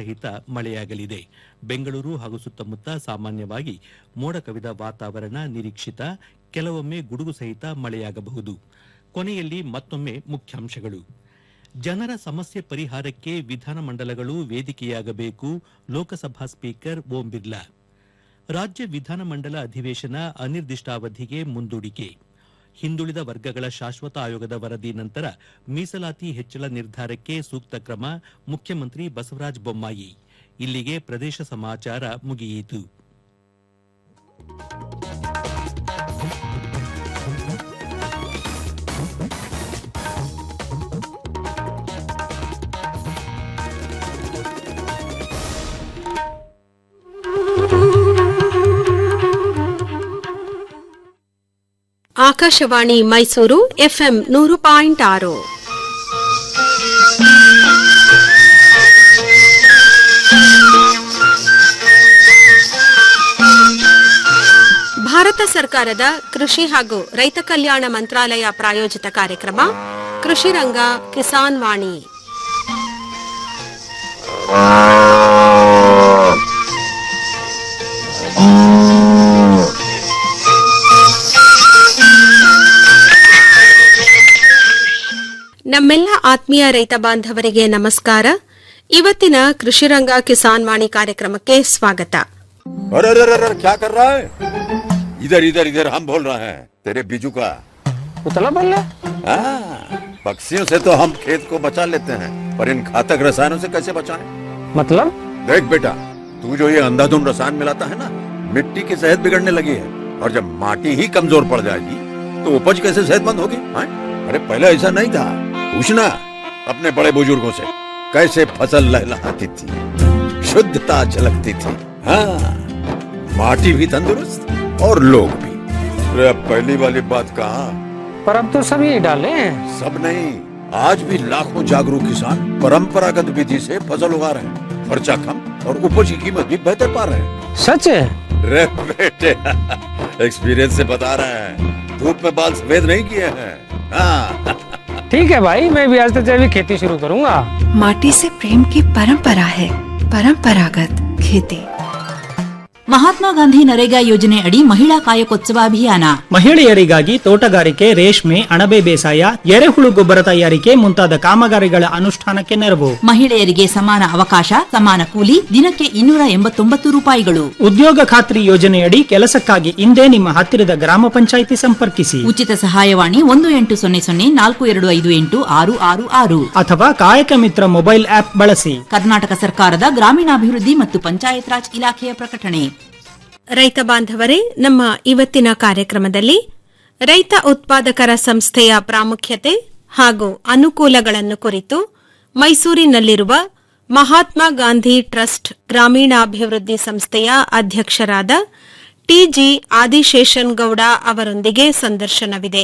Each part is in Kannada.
ಸಹಿತ ಮಳೆಯಾಗಲಿದೆ ಬೆಂಗಳೂರು ಹಾಗೂ ಸುತ್ತಮುತ್ತ ಸಾಮಾನ್ಯವಾಗಿ ಮೋಡ ಕವಿದ ವಾತಾವರಣ ನಿರೀಕ್ಷಿತ ಕೆಲವೊಮ್ಮೆ ಗುಡುಗು ಸಹಿತ ಮಳೆಯಾಗಬಹುದು ಕೊನೆಯಲ್ಲಿ ಮತ್ತೊಮ್ಮೆ ಮುಖ್ಯಾಂಶಗಳು ಜನರ ಸಮಸ್ಯೆ ಪರಿಹಾರಕ್ಕೆ ವಿಧಾನಮಂಡಲಗಳು ವೇದಿಕೆಯಾಗಬೇಕು ಲೋಕಸಭಾ ಸ್ಪೀಕರ್ ಓಂ ಬಿರ್ಲಾ ರಾಜ್ಯ ವಿಧಾನಮಂಡಲ ಅಧಿವೇಶನ ಅನಿರ್ದಿಷ್ಟಾವಧಿಗೆ ಮುಂದೂಡಿಕೆ ಹಿಂದುಳಿದ ವರ್ಗಗಳ ಶಾಶ್ವತ ಆಯೋಗದ ವರದಿ ನಂತರ ಮೀಸಲಾತಿ ಹೆಚ್ಚಳ ನಿರ್ಧಾರಕ್ಕೆ ಸೂಕ್ತ ಕ್ರಮ ಮುಖ್ಯಮಂತ್ರಿ ಬಸವರಾಜ ಬೊಮ್ಮಾಯಿ ಇಲ್ಲಿಗೆ ಪ್ರದೇಶ ಸಮಾಚಾರ ಮುಗಿಯಿತು ಆಕಾಶವಾಣಿ ಮೈಸೂರು ಎಫ್ಎಂ ನೂರು ಪಾಯಿಂಟ್ ಆರು ಭಾರತ ಸರ್ಕಾರದ ಕೃಷಿ ಹಾಗೂ ರೈತ ಕಲ್ಯಾಣ ಮಂತ್ರಾಲಯ ಪ್ರಾಯೋಜಿತ ಕಾರ್ಯಕ್ರಮ ಕೃಷಿ ರಂಗ ಕಿಸಾನ್ ವಾಣಿ ನಮ್ಮೆಲ್ಲ ಆತ್ಮೀಯ ರೈತ ಬಾಂಧವರಿಗೆ ನಮಸ್ಕಾರ ಇವತ್ತಿನ ಕೃಷಿರಂಗ ಕಿಸಾನ್ ವಾಣಿ ಕಾರ್ಯಕ್ರಮಕ್ಕೆ ಸ್ವಾಗತ अरे अरे अरे अरे, क्या कर रहा है इधर इधर इधर हम बोल रहे हैं तेरे बीजू का उतला बोल रहा हाँ, पक्षियों से तो हम खेत को बचा लेते हैं पर इन घातक रसायनों से कैसे बचाएं? मतलब देख बेटा तू जो ये अंधाधुंध रसायन मिलाता है ना मिट्टी की सेहत बिगड़ने लगी है और जब माटी ही कमजोर पड़ जाएगी तो उपज कैसे सेहतमंद होगी हाँ? अरे पहले ऐसा नहीं था पूछना अपने बड़े बुजुर्गों से कैसे फसल लहलहाती थी शुद्धता झलकती थी हाँ माटी भी तंदुरुस्त और लोग भी अरे अब पहली वाली बात कहाँ पर अब तो सब यही डाले हैं सब नहीं आज भी लाखों जागरूक किसान परंपरागत विधि से फसल उगा रहे हैं खर्चा कम और उपज की कीमत भी बेहतर पा रहे हैं सच है रे बेटे एक्सपीरियंस से बता रहे हैं धूप में बाल सफेद नहीं किए हैं हाँ ठीक है भाई मैं भी आज से जैविक खेती शुरू करूंगा माटी से प्रेम की परंपरा है परंपरागत खेती ಮಹಾತ್ಮ ಗಾಂಧಿ ನರೇಗಾ ಯೋಜನೆ ಅಡಿ ಮಹಿಳಾ ಕಾಯಕೋತ್ಸವ ಅಭಿಯಾನ ಮಹಿಳೆಯರಿಗಾಗಿ ತೋಟಗಾರಿಕೆ ರೇಷ್ಮೆ ಅಣಬೆ ಬೇಸಾಯ ಎರೆಹುಳು ಗೊಬ್ಬರ ತಯಾರಿಕೆ ಮುಂತಾದ ಕಾಮಗಾರಿಗಳ ಅನುಷ್ಠಾನಕ್ಕೆ ನೆರವು ಮಹಿಳೆಯರಿಗೆ ಸಮಾನ ಅವಕಾಶ ಸಮಾನ ಕೂಲಿ ದಿನಕ್ಕೆ ಇನ್ನೂರ ಎಂಬತ್ತೊಂಬತ್ತು ರೂಪಾಯಿಗಳು ಉದ್ಯೋಗ ಖಾತ್ರಿ ಯೋಜನೆಯಡಿ ಕೆಲಸಕ್ಕಾಗಿ ಇಂದೇ ನಿಮ್ಮ ಹತ್ತಿರದ ಗ್ರಾಮ ಪಂಚಾಯಿತಿ ಸಂಪರ್ಕಿಸಿ ಉಚಿತ ಸಹಾಯವಾಣಿ ಒಂದು ಎಂಟು ಸೊನ್ನೆ ಸೊನ್ನೆ ನಾಲ್ಕು ಎರಡು ಐದು ಎಂಟು ಆರು ಆರು ಆರು ಅಥವಾ ಕಾಯಕ ಮಿತ್ರ ಮೊಬೈಲ್ ಆಪ್ ಬಳಸಿ ಕರ್ನಾಟಕ ಸರ್ಕಾರದ ಗ್ರಾಮೀಣಾಭಿವೃದ್ಧಿ ಮತ್ತು ಪಂಚಾಯತ್ ರಾಜ್ ಇಲಾಖೆಯ ಪ್ರಕಟಣೆ ರೈತ ಬಾಂಧವರೇ ನಮ್ಮ ಇವತ್ತಿನ ಕಾರ್ಯಕ್ರಮದಲ್ಲಿ ರೈತ ಉತ್ಪಾದಕರ ಸಂಸ್ಥೆಯ ಪ್ರಾಮುಖ್ಯತೆ ಹಾಗೂ ಅನುಕೂಲಗಳನ್ನು ಕುರಿತು ಮೈಸೂರಿನಲ್ಲಿರುವ ಮಹಾತ್ಮ ಗಾಂಧಿ ಟ್ರಸ್ಟ್ ಗ್ರಾಮೀಣಾಭಿವೃದ್ಧಿ ಸಂಸ್ಥೆಯ ಅಧ್ಯಕ್ಷರಾದ ಟಿಜಿ ಆದಿಶೇಷನ್ ಗೌಡ ಅವರೊಂದಿಗೆ ಸಂದರ್ಶನವಿದೆ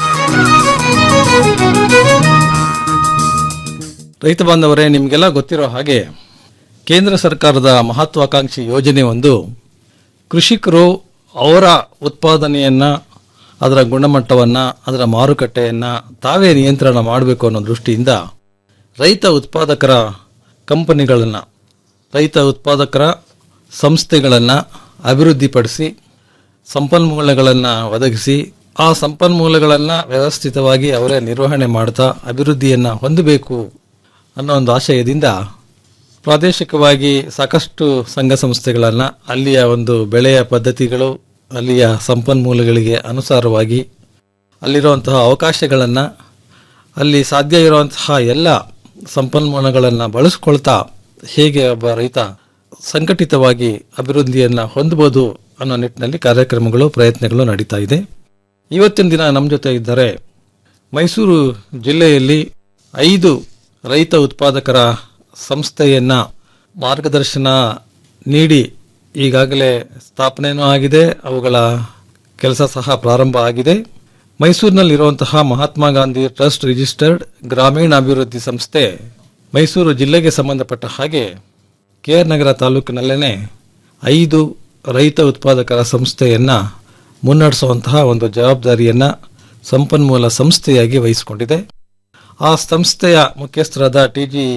ರೈತ ಬಾಂಧವರೇ ನಿಮಗೆಲ್ಲ ಗೊತ್ತಿರೋ ಹಾಗೆ ಕೇಂದ್ರ ಸರ್ಕಾರದ ಮಹತ್ವಾಕಾಂಕ್ಷಿ ಯೋಜನೆ ಒಂದು ಕೃಷಿಕರು ಅವರ ಉತ್ಪಾದನೆಯನ್ನು ಅದರ ಗುಣಮಟ್ಟವನ್ನು ಅದರ ಮಾರುಕಟ್ಟೆಯನ್ನು ತಾವೇ ನಿಯಂತ್ರಣ ಮಾಡಬೇಕು ಅನ್ನೋ ದೃಷ್ಟಿಯಿಂದ ರೈತ ಉತ್ಪಾದಕರ ಕಂಪನಿಗಳನ್ನು ರೈತ ಉತ್ಪಾದಕರ ಸಂಸ್ಥೆಗಳನ್ನು ಅಭಿವೃದ್ಧಿಪಡಿಸಿ ಸಂಪನ್ಮೂಲಗಳನ್ನು ಒದಗಿಸಿ ಆ ಸಂಪನ್ಮೂಲಗಳನ್ನು ವ್ಯವಸ್ಥಿತವಾಗಿ ಅವರೇ ನಿರ್ವಹಣೆ ಮಾಡ್ತಾ ಅಭಿವೃದ್ಧಿಯನ್ನು ಹೊಂದಬೇಕು ಅನ್ನೋ ಒಂದು ಆಶಯದಿಂದ ಪ್ರಾದೇಶಿಕವಾಗಿ ಸಾಕಷ್ಟು ಸಂಘ ಸಂಸ್ಥೆಗಳನ್ನು ಅಲ್ಲಿಯ ಒಂದು ಬೆಳೆಯ ಪದ್ಧತಿಗಳು ಅಲ್ಲಿಯ ಸಂಪನ್ಮೂಲಗಳಿಗೆ ಅನುಸಾರವಾಗಿ ಅಲ್ಲಿರುವಂತಹ ಅವಕಾಶಗಳನ್ನು ಅಲ್ಲಿ ಸಾಧ್ಯ ಇರುವಂತಹ ಎಲ್ಲ ಸಂಪನ್ಮೂಲಗಳನ್ನು ಬಳಸ್ಕೊಳ್ತಾ ಹೇಗೆ ಒಬ್ಬ ರೈತ ಸಂಘಟಿತವಾಗಿ ಅಭಿವೃದ್ಧಿಯನ್ನು ಹೊಂದಬಹುದು ಅನ್ನೋ ನಿಟ್ಟಿನಲ್ಲಿ ಕಾರ್ಯಕ್ರಮಗಳು ಪ್ರಯತ್ನಗಳು ನಡೀತಾ ಇದೆ ಇವತ್ತಿನ ದಿನ ನಮ್ಮ ಜೊತೆ ಇದ್ದಾರೆ ಮೈಸೂರು ಜಿಲ್ಲೆಯಲ್ಲಿ ಐದು ರೈತ ಉತ್ಪಾದಕರ ಸಂಸ್ಥೆಯನ್ನು ಮಾರ್ಗದರ್ಶನ ನೀಡಿ ಈಗಾಗಲೇ ಸ್ಥಾಪನೆಯೂ ಆಗಿದೆ ಅವುಗಳ ಕೆಲಸ ಸಹ ಪ್ರಾರಂಭ ಆಗಿದೆ ಮೈಸೂರಿನಲ್ಲಿರುವಂತಹ ಮಹಾತ್ಮ ಗಾಂಧಿ ಟ್ರಸ್ಟ್ ರಿಜಿಸ್ಟರ್ಡ್ ಗ್ರಾಮೀಣಾಭಿವೃದ್ಧಿ ಸಂಸ್ಥೆ ಮೈಸೂರು ಜಿಲ್ಲೆಗೆ ಸಂಬಂಧಪಟ್ಟ ಹಾಗೆ ಕೆ ಆರ್ ನಗರ ತಾಲೂಕಿನಲ್ಲೇ ಐದು ರೈತ ಉತ್ಪಾದಕರ ಸಂಸ್ಥೆಯನ್ನು ಮುನ್ನಡೆಸುವಂತಹ ಒಂದು ಜವಾಬ್ದಾರಿಯನ್ನು ಸಂಪನ್ಮೂಲ ಸಂಸ್ಥೆಯಾಗಿ ವಹಿಸಿಕೊಂಡಿದೆ ಆ ಸಂಸ್ಥೆಯ ಮುಖ್ಯಸ್ಥರಾದ ಟಿ ಜಿ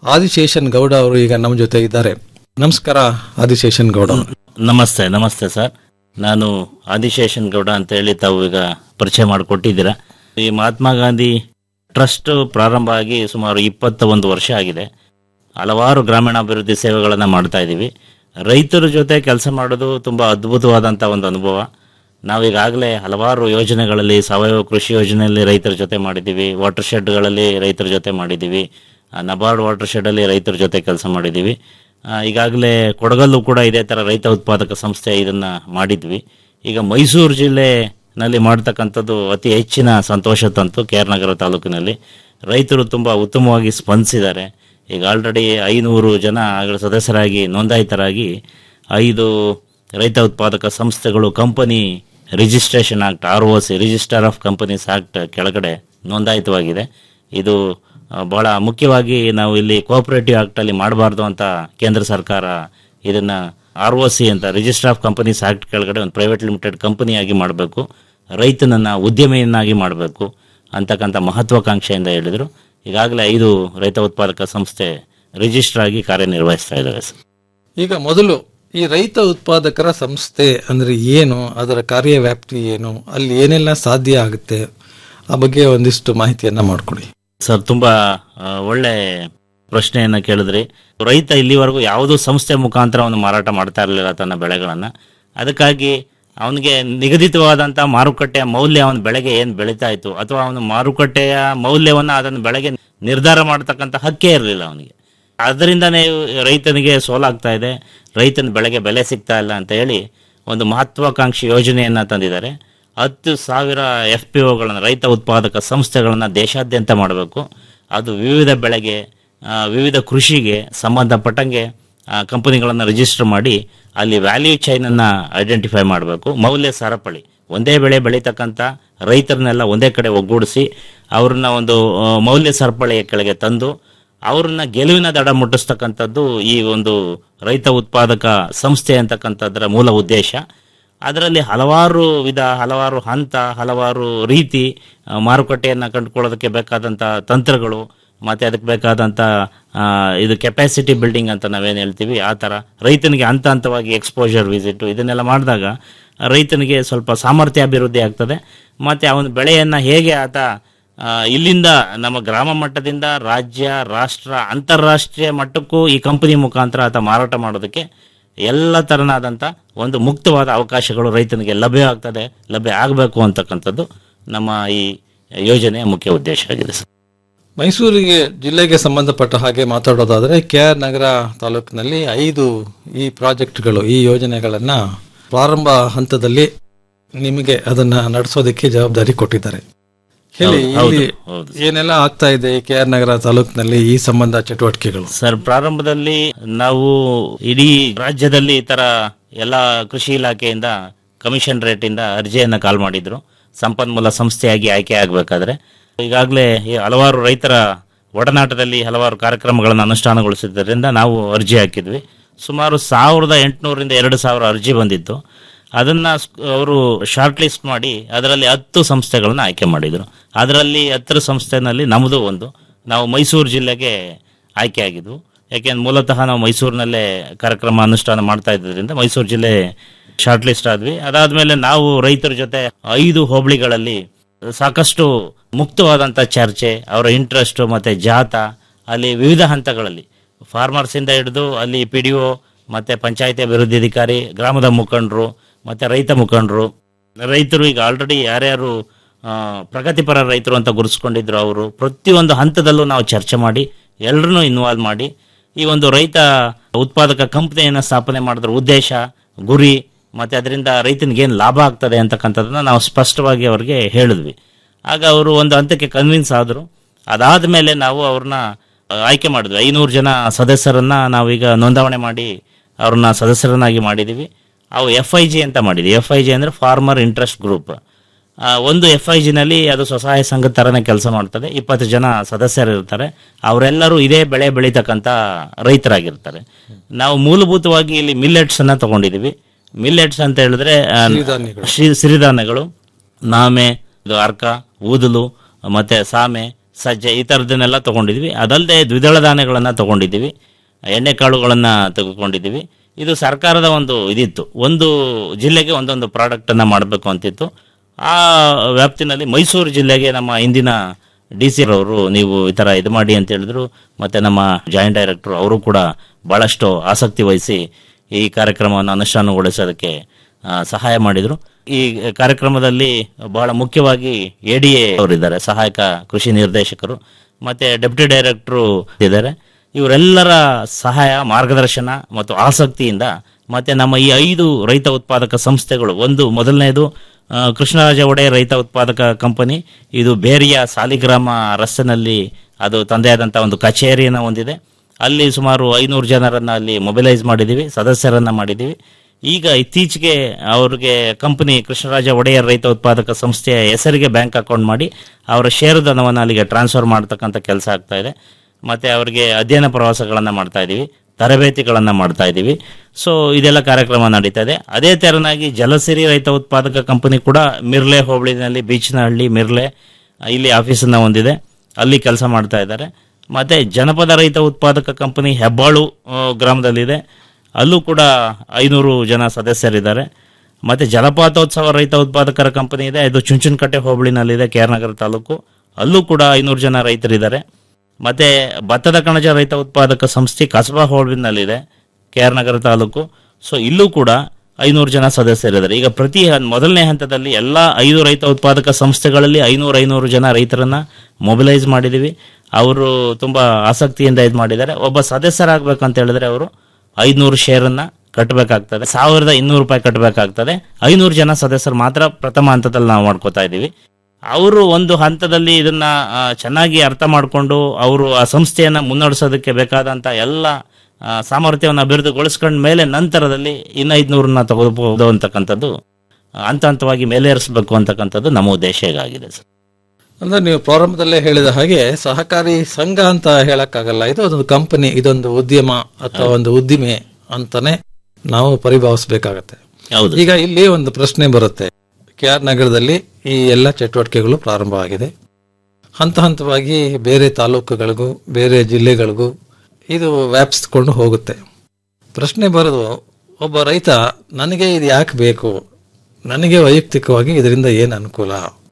ಆದಿಶೇಷನ್ ಗೌಡ ಅವರು ಈಗ ನಮ್ಮ ಜೊತೆ ಇದ್ದಾರೆ ನಮಸ್ಕಾರ ಆದಿಶೇಷನ್ ಗೌಡ ಅವರು. ನಮಸ್ತೆ ನಮಸ್ತೆ ಸರ್ ನಾನು ಆದಿಶೇಷನ್ ಗೌಡ ಅಂತ ಹೇಳಿ ತಾವು ಈಗ ಪರಿಚಯ ಮಾಡಿಕೊಟ್ಟಿದ್ದೀರಾ ಈ ಮಹಾತ್ಮ ಗಾಂಧಿ ಟ್ರಸ್ಟ್ ಪ್ರಾರಂಭ ಆಗಿ ಸುಮಾರು ಇಪ್ಪತ್ತ ಒಂದು ವರ್ಷ ಆಗಿದೆ ಹಲವಾರು ಗ್ರಾಮೀಣಾಭಿವೃದ್ಧಿ ಸೇವೆಗಳನ್ನು ಮಾಡ್ತಾ ಇದ್ದೀವಿ ರೈತರ ಜೊತೆ ಕೆಲಸ ಮಾಡೋದು ತುಂಬ ಅದ್ಭುತವಾದಂಥ ಒಂದು ಅನುಭವ ನಾವೀಗಾಗಲೇ ಹಲವಾರು ಯೋಜನೆಗಳಲ್ಲಿ ಸಾವಯವ ಕೃಷಿ ಯೋಜನೆಯಲ್ಲಿ ರೈತರ ಜೊತೆ ಮಾಡಿದ್ದೀವಿ ವಾಟರ್ ಶೆಡ್ಗಳಲ್ಲಿ ರೈತರ ಜೊತೆ ಮಾಡಿದ್ದೀವಿ ಆ, ನಬಾರ್ಡ್ ವಾಟರ್ ಶೆಡ್ಡಲ್ಲಿ ರೈತರ ಜೊತೆ ಕೆಲಸ ಮಾಡಿದ್ದೀವಿ ಆ, ಈಗಾಗಲೇ ಕೊಡಗಲ್ಲೂ ಕೂಡ ಇದೇ ಥರ ರೈತ ಉತ್ಪಾದಕ ಸಂಸ್ಥೆ ಇದನ್ನು ಮಾಡಿದ್ವಿ ಈಗ ಮೈಸೂರು ಜಿಲ್ಲೆನಲ್ಲಿ ಮಾಡ್ತಕ್ಕಂಥದ್ದು ಅತಿ ಹೆಚ್ಚಿನ ಸಂತೋಷ ತಂತು ಕೆ ಆರ್ ನಗರ ತಾಲೂಕಿನಲ್ಲಿ ರೈತರು ತುಂಬ ಉತ್ತಮವಾಗಿ ಸ್ಪಂದಿಸಿದ್ದಾರೆ ಈಗ ಆಲ್ರೆಡಿ ಐನೂರು ಜನ ಆಗಲೇ ಸದಸ್ಯರಾಗಿ ನೋಂದಾಯಿತರಾಗಿ ಐದು ರೈತ ಉತ್ಪಾದಕ ಸಂಸ್ಥೆಗಳು company registration act R O C register of companies act ಕೆಳಗಡೆ ನೋಂದಾಯಿತವಾಗಿದೆ ಇದು ಆ, ಬಹಳ ಮುಖ್ಯವಾಗಿ ನಾವು ಇಲ್ಲಿ ಕೋಆಪರೇಟಿವ್ ಆಕ್ಟಲ್ಲಿ ಮಾಡಬಾರ್ದು ಅಂತ ಕೇಂದ್ರ ಸರ್ಕಾರ ಇದನ್ನ ಆರ್ ಒ ಸಿ ಅಂತ ರಿಜಿಸ್ಟರ್ ಆಫ್ ಕಂಪನೀಸ್ ಆಕ್ಟ್ ಕೆಳಗಡೆ ಒಂದು ಪ್ರೈವೇಟ್ ಲಿಮಿಟೆಡ್ ಕಂಪನಿಯಾಗಿ ಮಾಡಬೇಕು ರೈತನನ್ನ ಉದ್ಯಮಿಯನ್ನಾಗಿ ಮಾಡಬೇಕು ಅಂತಕ್ಕಂಥ ಮಹತ್ವಾಕಾಂಕ್ಷೆಯಿಂದ ಹೇಳಿದರು ಈಗಾಗಲೇ ಐದು ರೈತ ಉತ್ಪಾದಕ ಸಂಸ್ಥೆ ರಿಜಿಸ್ಟರ್ ಆಗಿ ಕಾರ್ಯನಿರ್ವಹಿಸ್ತಾ ಇದ್ದಾವೆ ಸರ್ ಈಗ ಮೊದಲು ಈ ರೈತ ಉತ್ಪಾದಕರ ಸಂಸ್ಥೆ ಅಂದ್ರೆ ಏನು ಅದರ ಕಾರ್ಯವ್ಯಾಪ್ತಿ ಏನು ಅಲ್ಲಿ ಏನೆಲ್ಲ ಸಾಧ್ಯ ಆಗುತ್ತೆ ಆ ಬಗ್ಗೆ ಒಂದಿಷ್ಟು ಮಾಹಿತಿಯನ್ನ ಮಾಡಿಕೊಡಿ ಸರ್ ತುಂಬಾ ಆ, ಒಳ್ಳೆ ಪ್ರಶ್ನೆಯನ್ನ ಕೇಳಿದ್ರಿ ರೈತ ಇಲ್ಲಿವರೆಗೂ ಯಾವುದೋ ಸಂಸ್ಥೆ ಮುಖಾಂತರ ಅವನು ಮಾರಾಟ ಮಾಡ್ತಾ ಇರಲಿಲ್ಲ ತನ್ನ ಬೆಳೆಗಳನ್ನ ಅದಕ್ಕಾಗಿ ಅವನಿಗೆ ನಿಗದಿತವಾದಂಥ ಮಾರುಕಟ್ಟೆಯ ಮೌಲ್ಯ ಅವನ ಬೆಳೆಗೆ ಏನು ಬೆಳೀತಾ ಇತ್ತು ಅಥವಾ ಅವನ ಮಾರುಕಟ್ಟೆಯ ಮೌಲ್ಯವನ್ನು ಅದನ್ನು ಬೆಳೆಗೆ ನಿರ್ಧಾರ ಮಾಡತಕ್ಕಂಥ ಹಕ್ಕೇ ಇರಲಿಲ್ಲ ಅವನಿಗೆ ಅದರಿಂದನೇ ರೈತನಿಗೆ ಸೋಲಾಗ್ತಾ ಇದೆ ರೈತನ ಬೆಳೆಗೆ ಬೆಲೆ ಸಿಗ್ತಾ ಇಲ್ಲ ಅಂತ ಹೇಳಿ ಒಂದು ಮಹತ್ವಾಕಾಂಕ್ಷಿ ಯೋಜನೆಯನ್ನ ತಂದಿದ್ದಾರೆ ಹತ್ತು ಸಾವಿರ ಎಫ್ ಪಿ ಒಗಳನ್ನು ರೈತ ಉತ್ಪಾದಕ ಸಂಸ್ಥೆಗಳನ್ನು ದೇಶಾದ್ಯಂತ ಮಾಡಬೇಕು ಅದು ವಿವಿಧ ಬೆಳೆಗೆ ಆ, ವಿವಿಧ ಕೃಷಿಗೆ ಸಂಬಂಧಪಟ್ಟಂಗೆ ಕಂಪನಿಗಳನ್ನು ರಿಜಿಸ್ಟರ್ ಮಾಡಿ ಅಲ್ಲಿ ವ್ಯಾಲ್ಯೂ ಚೈನನ್ನು ಐಡೆಂಟಿಫೈ ಮಾಡಬೇಕು ಮೌಲ್ಯ ಸರಪಳಿ ಒಂದೇ ಬೆಳೆ ಬೆಳೀತಕ್ಕಂಥ ರೈತರನ್ನೆಲ್ಲ ಒಂದೇ ಕಡೆ ಒಗ್ಗೂಡಿಸಿ ಅವ್ರನ್ನ ಒಂದು ಆ, ಮೌಲ್ಯ ಸರಪಳಿಯ ಕೆಳಗೆ ತಂದು ಅವ್ರನ್ನ ಗೆಲುವಿನ ದಡ ಮುಟ್ಟಿಸ್ತಕ್ಕಂಥದ್ದು ಈ ಒಂದು ರೈತ ಉತ್ಪಾದಕ ಸಂಸ್ಥೆ ಅಂತಕ್ಕಂಥದ್ರ ಮೂಲ ಉದ್ದೇಶ ಅದರಲ್ಲಿ ಹಲವಾರು ವಿಧ ಹಲವಾರು ಹಂತ ಹಲವಾರು ರೀತಿ ಆ, ಮಾರುಕಟ್ಟೆಯನ್ನು ಕಂಡುಕೊಳ್ಳೋದಕ್ಕೆ ಬೇಕಾದಂಥ ತಂತ್ರಗಳು ಮತ್ತು ಅದಕ್ಕೆ ಬೇಕಾದಂಥ ಆ, ಇದು ಕೆಪಾಸಿಟಿ ಬಿಲ್ಡಿಂಗ್ ಅಂತ ನಾವೇನು ಹೇಳ್ತೀವಿ ಆ ಥರ ರೈತನಿಗೆ ಹಂತ ಹಂತವಾಗಿ ಎಕ್ಸ್ಪೋಜರ್ ವಿಸಿಟ್ ಇದನ್ನೆಲ್ಲ ಮಾಡಿದಾಗ ರೈತನಿಗೆ ಸ್ವಲ್ಪ ಸಾಮರ್ಥ್ಯ ಅಭಿವೃದ್ಧಿ ಆಗ್ತದೆ ಮತ್ತು ಅವನ ಬೆಳೆಯನ್ನು ಹೇಗೆ ಆತ ಆ, ಇಲ್ಲಿಂದ ನಮ್ಮ ಗ್ರಾಮ ಮಟ್ಟದಿಂದ ರಾಜ್ಯ ರಾಷ್ಟ್ರ ಅಂತಾರಾಷ್ಟ್ರೀಯ ಮಟ್ಟಕ್ಕೂ ಈ ಕಂಪನಿ ಮುಖಾಂತರ ಆತ ಮಾರಾಟ ಮಾಡೋದಕ್ಕೆ ಎಲ್ಲ ತರನಾದಂಥ ಒಂದು ಮುಕ್ತವಾದ ಅವಕಾಶಗಳು ರೈತನಿಗೆ ಲಭ್ಯ ಆಗ್ತದೆ ಲಭ್ಯ ಆಗಬೇಕು ಅಂತಕ್ಕಂಥದ್ದು ನಮ್ಮ ಈ ಯೋಜನೆಯ ಮುಖ್ಯ ಉದ್ದೇಶ ಆಗಿದೆ ಸರ್ ಮೈಸೂರಿಗೆ ಜಿಲ್ಲೆಗೆ ಸಂಬಂಧಪಟ್ಟ ಹಾಗೆ ಮಾತಾಡೋದಾದ್ರೆ ಕೆ ಆರ್ ನಗರ ತಾಲೂಕಿನಲ್ಲಿ ಐದು ಈ ಪ್ರಾಜೆಕ್ಟ್ಗಳು ಈ ಯೋಜನೆಗಳನ್ನ ಪ್ರಾರಂಭ ಹಂತದಲ್ಲಿ ನಿಮಗೆ ಅದನ್ನ ನಡೆಸೋದಕ್ಕೆ ಜವಾಬ್ದಾರಿ ಕೊಟ್ಟಿದ್ದಾರೆ ಹೇಳಿ ಹೌದು, ಇಲ್ಲಿ ಹೌದು. ಏನೆಲ್ಲ ಆಗ್ತಾ ಇದೆ ಕೆ ಆರ್ ನಗರ ತಾಲೂಕಿನಲ್ಲಿ ಈ ಸಂಬಂಧ ಚಟುವಟಿಕೆಗಳು ಸರ್ ಪ್ರಾರಂಭದಲ್ಲಿ ನಾವು ಇಡೀ ರಾಜ್ಯದಲ್ಲಿ ಈ ತರ ಎಲ್ಲ ಕೃಷಿ ಇಲಾಖೆಯಿಂದ ಕಮಿಷನ್ ರೇಟಿಂದ ಅರ್ಜಿಯನ್ನು ಕಾಲ್ ಮಾಡಿದ್ರು ಸಂಪನ್ಮೂಲ ಸಂಸ್ಥೆಯಾಗಿ ಆಯ್ಕೆ ಆಗಬೇಕಾದ್ರೆ ಈಗಾಗಲೇ ಈ ಹಲವಾರು ರೈತರ ಒಡನಾಟದಲ್ಲಿ ಹಲವಾರು ಕಾರ್ಯಕ್ರಮಗಳನ್ನು ಅನುಷ್ಠಾನಗೊಳಿಸಿದ್ದರಿಂದ ನಾವು ಅರ್ಜಿ ಹಾಕಿದ್ವಿ ಸುಮಾರು ಸಾವಿರದ ಎಂಟುನೂರಿಂದ ಎರಡು ಸಾವಿರ ಅರ್ಜಿ ಬಂದಿತ್ತು ಅದನ್ನ ಸ್- ಅವರು ಶಾರ್ಟ್ ಲಿಸ್ಟ್ ಮಾಡಿ ಅದರಲ್ಲಿ ಹತ್ತು ಸಂಸ್ಥೆಗಳನ್ನ ಆಯ್ಕೆ ಮಾಡಿದರು ಅದರಲ್ಲಿ ಹತ್ತರ ಸಂಸ್ಥೆನಲ್ಲಿ ನಮ್ಮದು ಒಂದು ನಾವು ಮೈಸೂರು ಜಿಲ್ಲೆಗೆ ಆಯ್ಕೆ ಆಗಿದ್ವು ಯಾಕೆಂದ್ರೆ ಮೂಲತಃ ನಾವು ಮೈಸೂರಿನಲ್ಲೇ ಕಾರ್ಯಕ್ರಮ ಅನುಷ್ಠಾನ ಮಾಡ್ತಾ ಇದ್ದರಿಂದ ಮೈಸೂರು ಜಿಲ್ಲೆ ಶಾರ್ಟ್ ಲಿಸ್ಟ್ ಆದ್ವಿ ಅದಾದ್ಮೇಲೆ ನಾವು ರೈತರ ಜೊತೆ ಐದು ಹೋಬಳಿಗಳಲ್ಲಿ ಸಾಕಷ್ಟು ಮುಕ್ತವಾದಂಥ ಚರ್ಚೆ ಅವರ ಇಂಟ್ರೆಸ್ಟ್ ಮತ್ತೆ ಜಾತ ಅಲ್ಲಿ ವಿವಿಧ ಹಂತಗಳಲ್ಲಿ ಫಾರ್ಮರ್ಸ್ ಇಂದ ಹಿಡಿದು ಅಲ್ಲಿ ಪಿ ಡಿ ಒ ಮತ್ತೆ ಪಂಚಾಯತಿ ಅಭಿವೃದ್ಧಿ ಅಧಿಕಾರಿ ಗ್ರಾಮದ ಮುಖಂಡರು ಮತ್ತೆ ರೈತ ಮುಖಂಡರು ರೈತರು ಈಗ ಆಲ್ರೆಡಿ ಯಾರ್ಯಾರು ಆ, ಪ್ರಗತಿಪರ ರೈತರು ಅಂತ ಗುರುಸ್ಕೊಂಡಿದ್ರು ಅವರು ಪ್ರತಿಯೊಂದು ಹಂತದಲ್ಲೂ ನಾವು ಚರ್ಚೆ ಮಾಡಿ ಎಲ್ಲರನ್ನೂ ಇನ್ವಾಲ್ವ್ ಮಾಡಿ ಈ ಒಂದು ರೈತ ಉತ್ಪಾದಕ ಕಂಪನಿಯನ್ನು ಸ್ಥಾಪನೆ ಮಾಡಿದ್ರ ಉದ್ದೇಶ ಗುರಿ ಮತ್ತೆ ಅದರಿಂದ ರೈತನಿಗೆ ಏನು ಲಾಭ ಆಗ್ತದೆ ಅಂತಕ್ಕಂಥದ್ದನ್ನ ನಾವು ಸ್ಪಷ್ಟವಾಗಿ ಅವ್ರಿಗೆ ಹೇಳಿದ್ವಿ ಆಗ ಅವರು ಒಂದು ಹಂತಕ್ಕೆ ಕನ್ವಿನ್ಸ್ ಆದರು ಅದಾದ ಮೇಲೆ ನಾವು ಅವ್ರನ್ನ ಆಯ್ಕೆ ಮಾಡಿದ್ವಿ ಐನೂರು ಜನ ಸದಸ್ಯರನ್ನ ನಾವೀಗ ನೋಂದಾವಣೆ ಮಾಡಿ ಅವ್ರನ್ನ ಸದಸ್ಯರನ್ನಾಗಿ ಮಾಡಿದ್ದೀವಿ ಅವು ಎಫ್ ಐ ಜಿ ಅಂತ ಮಾಡಿದ್ವಿ ಎಫ್ ಐ ಜಿ ಅಂದರೆ ಫಾರ್ಮರ್ ಇಂಟ್ರೆಸ್ಟ್ ಗ್ರೂಪ್ ಆ, ಒಂದು ಎಫ್ ಐ ಜಿನಲ್ಲಿ ಅದು ಸ್ವಸಹಾಯ ಸಂಘದ ಥರನೇ ಕೆಲಸ ಮಾಡ್ತದೆ ಇಪ್ಪತ್ತು ಜನ ಸದಸ್ಯರು ಇರ್ತಾರೆ ಅವರೆಲ್ಲರೂ ಇದೇ ಬೆಳೆ ಬೆಳೀತಕ್ಕಂಥ ರೈತರಾಗಿರ್ತಾರೆ ನಾವು ಮೂಲಭೂತವಾಗಿ ಇಲ್ಲಿ ಮಿಲ್ಲೆಟ್ಸ್ ಅನ್ನ ತಗೊಂಡಿದ್ದೀವಿ ಮಿಲ್ಲೆಟ್ಸ್ ಅಂತ ಹೇಳಿದ್ರೆ ಆ, ಶ್ರೀ- ಸಿರಿಧಾನ್ಯಗಳು ನಾಮೆ ಇದು ಅರ್ಕ ಊದಲು ಮತ್ತೆ ಸಾಮೆ ಸಜ್ಜೆ ಈ ಥರದನ್ನೆಲ್ಲ ತೊಗೊಂಡಿದ್ವಿ ಅದಲ್ಲದೆ ದ್ವಿದಳ ಧಾನ್ಯಗಳನ್ನು ತೊಗೊಂಡಿದ್ದೀವಿ ಎಣ್ಣೆ ಕಾಳುಗಳನ್ನು ತೆಗೆದುಕೊಂಡಿದ್ದೀವಿ ಇದು ಸರ್ಕಾರದ ಒಂದು ಇದಿತ್ತು ಒಂದು ಜಿಲ್ಲೆಗೆ ಒಂದೊಂದು ಪ್ರಾಡಕ್ಟನ್ನು ಮಾಡಬೇಕು ಅಂತಿತ್ತು ಆ ವ್ಯಾಪ್ತಿನಲ್ಲಿ ಮೈಸೂರು ಜಿಲ್ಲೆಗೆ ನಮ್ಮ ಇಂದಿನ ಡಿ ಸಿ ಅವರು ನೀವು ಈ ಥರ ಇದು ಮಾಡಿ ಅಂತ ಹೇಳಿದ್ರು ಮತ್ತು ನಮ್ಮ ಜಾಯಿಂಟ್ ಡೈರೆಕ್ಟರ್ ಅವರು ಕೂಡ ಭಾಳಷ್ಟು ಆಸಕ್ತಿ ವಹಿಸಿ ಈ ಕಾರ್ಯಕ್ರಮವನ್ನು ಅನುಷ್ಠಾನಗೊಳಿಸೋದಕ್ಕೆ ಆ, ಸಹಾಯ ಮಾಡಿದರು ಈ ಕಾರ್ಯಕ್ರಮದಲ್ಲಿ ಬಹಳ ಮುಖ್ಯವಾಗಿ ಎ ಡಿ ಎ ಅವರಿದ್ದಾರೆ ಸಹಾಯಕ ಕೃಷಿ ನಿರ್ದೇಶಕರು ಮತ್ತು ಡೆಪ್ಯೂಟಿ ಡೈರೆಕ್ಟ್ರು ಇದ್ದಾರೆ ಇವರೆಲ್ಲರ ಸಹಾಯ ಮಾರ್ಗದರ್ಶನ ಮತ್ತು ಆಸಕ್ತಿಯಿಂದ ಮತ್ತೆ ನಮ್ಮ ಈ ಐದು ರೈತ ಉತ್ಪಾದಕ ಸಂಸ್ಥೆಗಳು ಒಂದು ಮೊದಲನೇದು ಆ, ಕೃಷ್ಣರಾಜ ಒಡೆಯ ರೈತ ಉತ್ಪಾದಕ ಕಂಪನಿ ಇದು ಬೇರಿಯ ಸಾಲಿಗ್ರಾಮ ರಸ್ತೆನಲ್ಲಿ ಅದು ತಂದೆಯಾದಂಥ ಒಂದು ಕಚೇರಿಯನ್ನು ಹೊಂದಿದೆ ಅಲ್ಲಿ ಸುಮಾರು ಐನೂರು ಜನರನ್ನ ಅಲ್ಲಿ ಮೊಬಿಲೈಸ್ ಮಾಡಿದ್ದೀವಿ ಸದಸ್ಯರನ್ನ ಮಾಡಿದ್ದೀವಿ ಈಗ ಇತ್ತೀಚೆಗೆ ಅವ್ರಿಗೆ ಕಂಪನಿ ಕೃಷ್ಣರಾಜ ಒಡೆಯರ್ ರೈತ ಉತ್ಪಾದಕ ಸಂಸ್ಥೆಯ ಹೆಸರಿಗೆ ಬ್ಯಾಂಕ್ ಅಕೌಂಟ್ ಮಾಡಿ ಅವರ ಷೇರುಧನವನ್ನು ಅಲ್ಲಿಗೆ ಟ್ರಾನ್ಸ್ಫರ್ ಮಾಡ್ತಕ್ಕಂಥ ಕೆಲಸ ಆಗ್ತಾ ಇದೆ ಮತ್ತೆ ಅವರಿಗೆ ಅಧ್ಯಯನ ಪ್ರವಾಸಗಳನ್ನು ಮಾಡ್ತಾ ಇದ್ದೀವಿ ತರಬೇತಿಗಳನ್ನು ಮಾಡ್ತಾ ಇದ್ದೀವಿ ಸೊ ಇದೆಲ್ಲ ಕಾರ್ಯಕ್ರಮ ನಡೀತಾ ಇದೆ ಅದೇ ತೆರನಾಗಿ ಜಲಸಿರಿ ರೈತ ಉತ್ಪಾದಕ ಕಂಪನಿ ಕೂಡ ಮಿರ್ಲೆ ಹೋಬಳಿನಲ್ಲಿ ಬೀಚ್ನಹಳ್ಳಿ ಮಿರ್ಲೆ ಇಲ್ಲಿ ಆಫೀಸನ್ನು ಹೊಂದಿದೆ ಅಲ್ಲಿ ಕೆಲಸ ಮಾಡ್ತಾ ಇದ್ದಾರೆ ಮತ್ತೆ ಜನಪದ ರೈತ ಉತ್ಪಾದಕ ಕಂಪನಿ ಹೆಬ್ಬಾಳು ಆ, ಗ್ರಾಮದಲ್ಲಿದೆ ಅಲ್ಲೂ ಕೂಡ ಐನೂರು ಜನ ಸದಸ್ಯರಿದ್ದಾರೆ ಮತ್ತೆ ಜಲಪಾತೋತ್ಸವ ರೈತ ಉತ್ಪಾದಕರ ಕಂಪನಿ ಇದೆ ಇದು ಚುಂಚನಕಟ್ಟೆ ಹೋಬಳಿನಲ್ಲಿದೆ ಕೆ ಆರ್ ನಗರ ತಾಲೂಕು ಅಲ್ಲೂ ಕೂಡ ಐನೂರು ಜನ ರೈತರಿದ್ದಾರೆ ಮತ್ತೆ ಭತ್ತದ ಕಣಜ ರೈತ ಉತ್ಪಾದಕ ಸಂಸ್ಥೆ ಕಸಬಾ ಹೋಬಳಿನಲ್ಲಿದೆ K R Nagar taluk so ಇಲ್ಲೂ ಕೂಡ ಐನೂರು ಜನ ಸದಸ್ಯರಿದ್ದಾರೆ ಈಗ ಪ್ರತಿ ಹನ್- ಮೊದಲನೇ ಹಂತದಲ್ಲಿ ಎಲ್ಲ ಐದು ರೈತ ಉತ್ಪಾದಕ ಸಂಸ್ಥೆಗಳಲ್ಲಿ ಐನೂರು ಐನೂರು ಜನ ರೈತರನ್ನ ಮೊಬಿಲೈಸ್ ಮಾಡಿದ್ದೀವಿ ಅವರು ತುಂಬಾ ಆಸಕ್ತಿಯಿಂದ ಇದು ಮಾಡಿದ್ದಾರೆ ಒಬ್ಬ ಸದಸ್ಯರಾಗಬೇಕಂತ ಹೇಳಿದ್ರೆ ಅವರು ಐನೂರು ಶೇರನ್ನ ಕಟ್ಟಬೇಕಾಗ್ತದೆ ಸಾವಿರದ ಇನ್ನೂರು ರೂಪಾಯಿ ಕಟ್ಟಬೇಕಾಗ್ತದೆ ಐನೂರು ಜನ ಸದಸ್ಯರು ಮಾತ್ರ ಪ್ರಥಮ ಹಂತದಲ್ಲಿ ನಾವು ಮಾಡ್ಕೋತಾ ಇದ್ದೀವಿ ಅವರು ಒಂದು ಹಂತದಲ್ಲಿ ಇದನ್ನ ಆ, ಚೆನ್ನಾಗಿ ಅರ್ಥ ಮಾಡಿಕೊಂಡು ಅವರು ಆ ಸಂಸ್ಥೆಯನ್ನ ಮುನ್ನಡೆಸೋದಕ್ಕೆ ಬೇಕಾದಂತ ಎಲ್ಲ ಆ, ಸಾಮರ್ಥ್ಯವನ್ನು ಅಭಿವೃದ್ಧಿಗೊಳಿಸ್ಕೊಂಡ ಮೇಲೆ ನಂತರದಲ್ಲಿ ಇನ್ನು ಐದ್ನೂರನ್ನ ತಗೋಬಹುದು ಅಂತಕ್ಕಂಥದ್ದು ಆ, ಹಂತ ಹಂತವಾಗಿ ಮೇಲೇರಿಸಬೇಕು ಅಂತಕ್ಕಂಥದ್ದು ನಮ್ಮ ಉದ್ದೇಶ ಆಗಿದೆ ಸರ್ ಅಂದ್ರೆ ನೀವು ಪ್ರಾರಂಭದಲ್ಲೇ ಹೇಳಿದ ಹಾಗೆ ಸಹಕಾರಿ ಸಂಘ ಅಂತ ಹೇಳಕ್ಕಾಗಲ್ಲ ಇದು ಒಂದು ಕಂಪನಿ ಇದೊಂದು ಉದ್ಯಮ ಅಥವಾ ಒಂದು ಉದ್ದಿಮೆ ಅಂತಾನೆ ನಾವು ಪರಿಭಾವಿಸಬೇಕಾಗತ್ತೆ ಹೌದು ಈಗ ಇಲ್ಲಿ ಒಂದು ಪ್ರಶ್ನೆ ಬರುತ್ತೆ ಕೆ ಆರ್ ನಗರದಲ್ಲಿ ಈ ಎಲ್ಲ ಚಟುವಟಿಕೆಗಳು ಪ್ರಾರಂಭವಾಗಿದೆ ಹಂತ ಹಂತವಾಗಿ ಬೇರೆ ತಾಲೂಕುಗಳಿಗೂ ಬೇರೆ ಜಿಲ್ಲೆಗಳಿಗೂ ಇದು ವ್ಯಾಪಿಸ್ಕೊಂಡು ಹೋಗುತ್ತೆ ಪ್ರಶ್ನೆ ಬರೋದು ಒಬ್ಬ ರೈತ ನನಗೆ ಇದು ಯಾಕೆ ಬೇಕು ನನಗೆ ವೈಯಕ್ತಿಕವಾಗಿ ಇದರಿಂದ ಏನು ಅನುಕೂಲ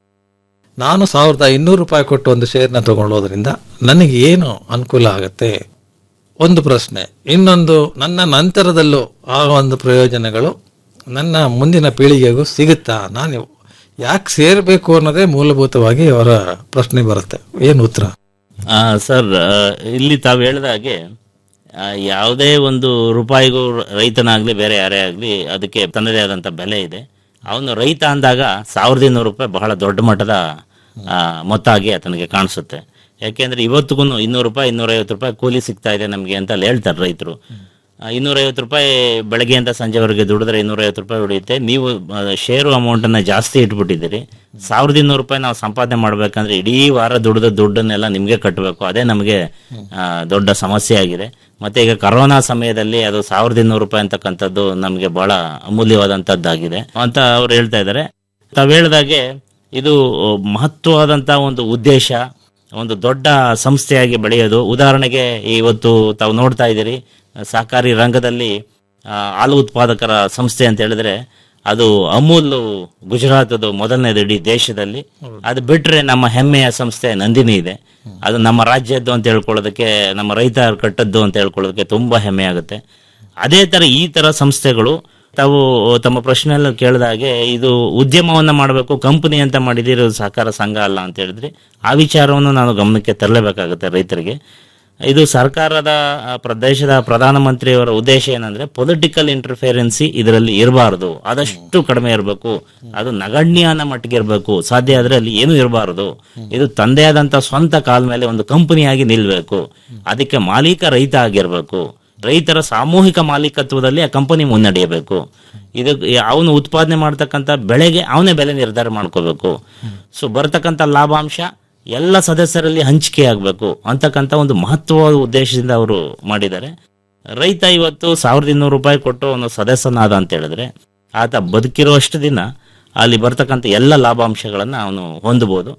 ನಾನು ಸಾವಿರದ ಇನ್ನೂರು ರೂಪಾಯಿ ಕೊಟ್ಟು ಒಂದು ಶೇರ್ನ ತಗೊಳ್ಳೋದ್ರಿಂದ ನನಗೆ ಏನು ಅನುಕೂಲ ಆಗುತ್ತೆ ಒಂದು ಪ್ರಶ್ನೆ ಇನ್ನೊಂದು ನನ್ನ ನಂತರದಲ್ಲೂ ಆ ಒಂದು ಪ್ರಯೋಜನಗಳು ನನ್ನ ಮುಂದಿನ ಪೀಳಿಗೆಗೂ ಸಿಗುತ್ತಾ ನಾನು ಯಾಕೆ ಸೇರಬೇಕು ಅನ್ನೋದೇ ಮೂಲಭೂತವಾಗಿ ಅವರ ಪ್ರಶ್ನೆ ಬರುತ್ತೆ ಏನು ಉತ್ತರ ಆ, ಸರ್ ಆ, ಇಲ್ಲಿ ತಾವು ಹೇಳಿದ ಹಾಗೆ ಆ, ಯಾವುದೇ ಒಂದು ರೂಪಾಯಿಗೂ ರೈತನಾಗ್ಲಿ ಬೇರೆ ಯಾರೇ ಆಗಲಿ ಅದಕ್ಕೆ ತನ್ನದೇ ಆದಂಥ ಬೆಲೆ ಇದೆ ಅವನು ರೈತ ಅಂದಾಗ ಸಾವಿರದ ಇನ್ನೂರು ರೂಪಾಯಿ ಬಹಳ ದೊಡ್ಡ ಮಟ್ಟದ ಆ, ಮೊತ್ತ ಆಗಿ ಆತನಿಗೆ ಕಾಣಿಸುತ್ತೆ ಯಾಕೆಂದ್ರೆ ಇವತ್ತಿಗೂ ಇನ್ನೂರು ರೂಪಾಯಿ ಇನ್ನೂರೈವತ್ತು ರೂಪಾಯಿ ಕೂಲಿ ಸಿಗ್ತಾ ಇದೆ ನಮಗೆ ಅಂತ ಅಲ್ಲಿ ಹೇಳ್ತಾರೆ ರೈತರು ಇನ್ನೂರೈವತ್ತು ರೂಪಾಯಿ ಬೆಳಗ್ಗೆಯಿಂದ ಸಂಜೆವರೆಗೆ ದುಡಿದ್ರೆ ಇನ್ನೂರೈವತ್ತು ರೂಪಾಯಿ ಉಳಿಯುತ್ತೆ ನೀವು ಆ, ಷೇರು ಅಮೌಂಟನ್ನು ಜಾಸ್ತಿ ಇಟ್ಬಿಟ್ಟಿದ್ದೀರಿ ಸಾವಿರದ ಇನ್ನೂರು ರೂಪಾಯಿ ನಾವು ಸಂಪಾದನೆ ಮಾಡ್ಬೇಕಂದ್ರೆ ಇಡೀ ವಾರ ದುಡಿದ ದುಡ್ಡನ್ನೆಲ್ಲ ನಿಮಗೆ ಕಟ್ಟಬೇಕು ಅದೇ ನಮಗೆ ಆ, ದೊಡ್ಡ ಸಮಸ್ಯೆ ಆಗಿದೆ ಮತ್ತೆ ಈಗ ಕರೋನಾ ಸಮಯದಲ್ಲಿ ಅದು ಸಾವಿರದ ಇನ್ನೂರು ರೂಪಾಯಿ ಅಂತಕ್ಕಂಥದ್ದು ನಮಗೆ ಬಹಳ ಅಮೂಲ್ಯವಾದಂಥದ್ದಾಗಿದೆ ಅಂತ ಅವ್ರು ಹೇಳ್ತಾ ಇದ್ದಾರೆ ತಾವು ಹೇಳ್ದಾಗೆ ಇದು ಮಹತ್ವವಾದಂಥ ಒಂದು ಉದ್ದೇಶ ಒಂದು ದೊಡ್ಡ ಸಂಸ್ಥೆಯಾಗಿ ಬೆಳೆಯೋದು ಉದಾಹರಣೆಗೆ ಇವತ್ತು ತಾವು ನೋಡ್ತಾ ಇದ್ದೀರಿ ಸಹಕಾರಿ ರಂಗದಲ್ಲಿ ಆ, ಹಾಲು ಉತ್ಪಾದಕರ ಸಂಸ್ಥೆ ಅಂತ ಹೇಳಿದ್ರೆ ಅದು ಅಮೂಲ್ ಗುಜರಾತದು ಮೊದಲನೇದು ಇಡೀ ದೇಶದಲ್ಲಿ ಅದು ಬಿಟ್ರೆ ನಮ್ಮ ಹೆಮ್ಮೆಯ ಸಂಸ್ಥೆ ನಂದಿನಿ ಇದೆ ಅದು ನಮ್ಮ ರಾಜ್ಯದ್ದು ಅಂತ ಹೇಳ್ಕೊಳ್ಳೋದಕ್ಕೆ ನಮ್ಮ ರೈತ ಕಟ್ಟದ್ದು ಅಂತ ಹೇಳ್ಕೊಳ್ಳೋದಕ್ಕೆ ತುಂಬಾ ಹೆಮ್ಮೆ ಆಗುತ್ತೆ ಅದೇ ತರ ಈ ತರ ಸಂಸ್ಥೆಗಳು ತಾವು ತಮ್ಮ ಪ್ರಶ್ನೆಯಲ್ಲಿ ಕೇಳಿದ ಹಾಗೆ ಇದು ಉದ್ಯಮವನ್ನ ಮಾಡಬೇಕು ಕಂಪನಿ ಅಂತ ಮಾಡಿದಿರೋ ಸಹಕಾರ ಸಂಘ ಅಲ್ಲ ಅಂತ ಹೇಳಿದ್ರಿ ಆ ವಿಚಾರವನ್ನು ನಾನು ಗಮನಕ್ಕೆ ತರಲೇಬೇಕಾಗುತ್ತೆ ರೈತರಿಗೆ ಇದು ಸರ್ಕಾರದ ಆ, ಪ್ರದೇಶದ ಪ್ರಧಾನಮಂತ್ರಿಯವರ ಉದ್ದೇಶ ಏನಂದ್ರೆ ಪೊಲಿಟಿಕಲ್ ಇಂಟರ್ಫಿಯರೆನ್ಸಿ ಇದರಲ್ಲಿ ಇರಬಾರದು ಆದಷ್ಟು ಕಡಿಮೆ ಇರಬೇಕು ಅದು ನಗಣ್ಯ ಅನ್ನೋ ಮಟ್ಟಿಗೆ ಇರಬೇಕು ಸಾಧ್ಯ ಆದ್ರೆ ಅಲ್ಲಿ ಏನು ಇರಬಾರದು ಇದು ತಂದೆ ಆದಂತ ಸ್ವಂತ ಕಾಲ ಮೇಲೆ ಒಂದು ಕಂಪನಿಯಾಗಿ ನಿಲ್ಬೇಕು ಅದಕ್ಕೆ ಮಾಲೀಕ ರೈತ ಆಗಿರ್ಬೇಕು ರೈತರ ಸಾಮೂಹಿಕ ಮಾಲೀಕತ್ವದಲ್ಲಿ ಆ ಕಂಪನಿ ಮುನ್ನಡೆಯಬೇಕು ಇದು ಅವನು ಉತ್ಪಾದನೆ ಮಾಡ್ತಕ್ಕಂಥ ಬೆಳೆಗೆ ಅವನೇ ಬೆಲೆ ನಿರ್ಧಾರ ಮಾಡ್ಕೋಬೇಕು ಸೊ ಬರ್ತಕ್ಕಂಥ ಲಾಭಾಂಶ ಎಲ್ಲ ಸದಸ್ಯರಲ್ಲಿ ಹಂಚಿಕೆ ಆಗಬೇಕು ಅಂತಕ್ಕಂಥ ಒಂದು ಮಹತ್ವವಾದ ಉದ್ದೇಶದಿಂದ ಅವರು ಮಾಡಿದ್ದಾರೆ ರೈತ ಇವತ್ತು ಸಾವಿರದ ಇನ್ನೂರು ರೂಪಾಯಿ ಕೊಟ್ಟು ಅವನು ಸದಸ್ಯನಾದ ಅಂತ ಹೇಳಿದ್ರೆ ಆತ ಬದುಕಿರುವಷ್ಟು ದಿನ ಅಲ್ಲಿ ಬರ್ತಕ್ಕಂಥ ಎಲ್ಲ ಲಾಭಾಂಶಗಳನ್ನು ಅವನು ಹೊಂದಬಹುದು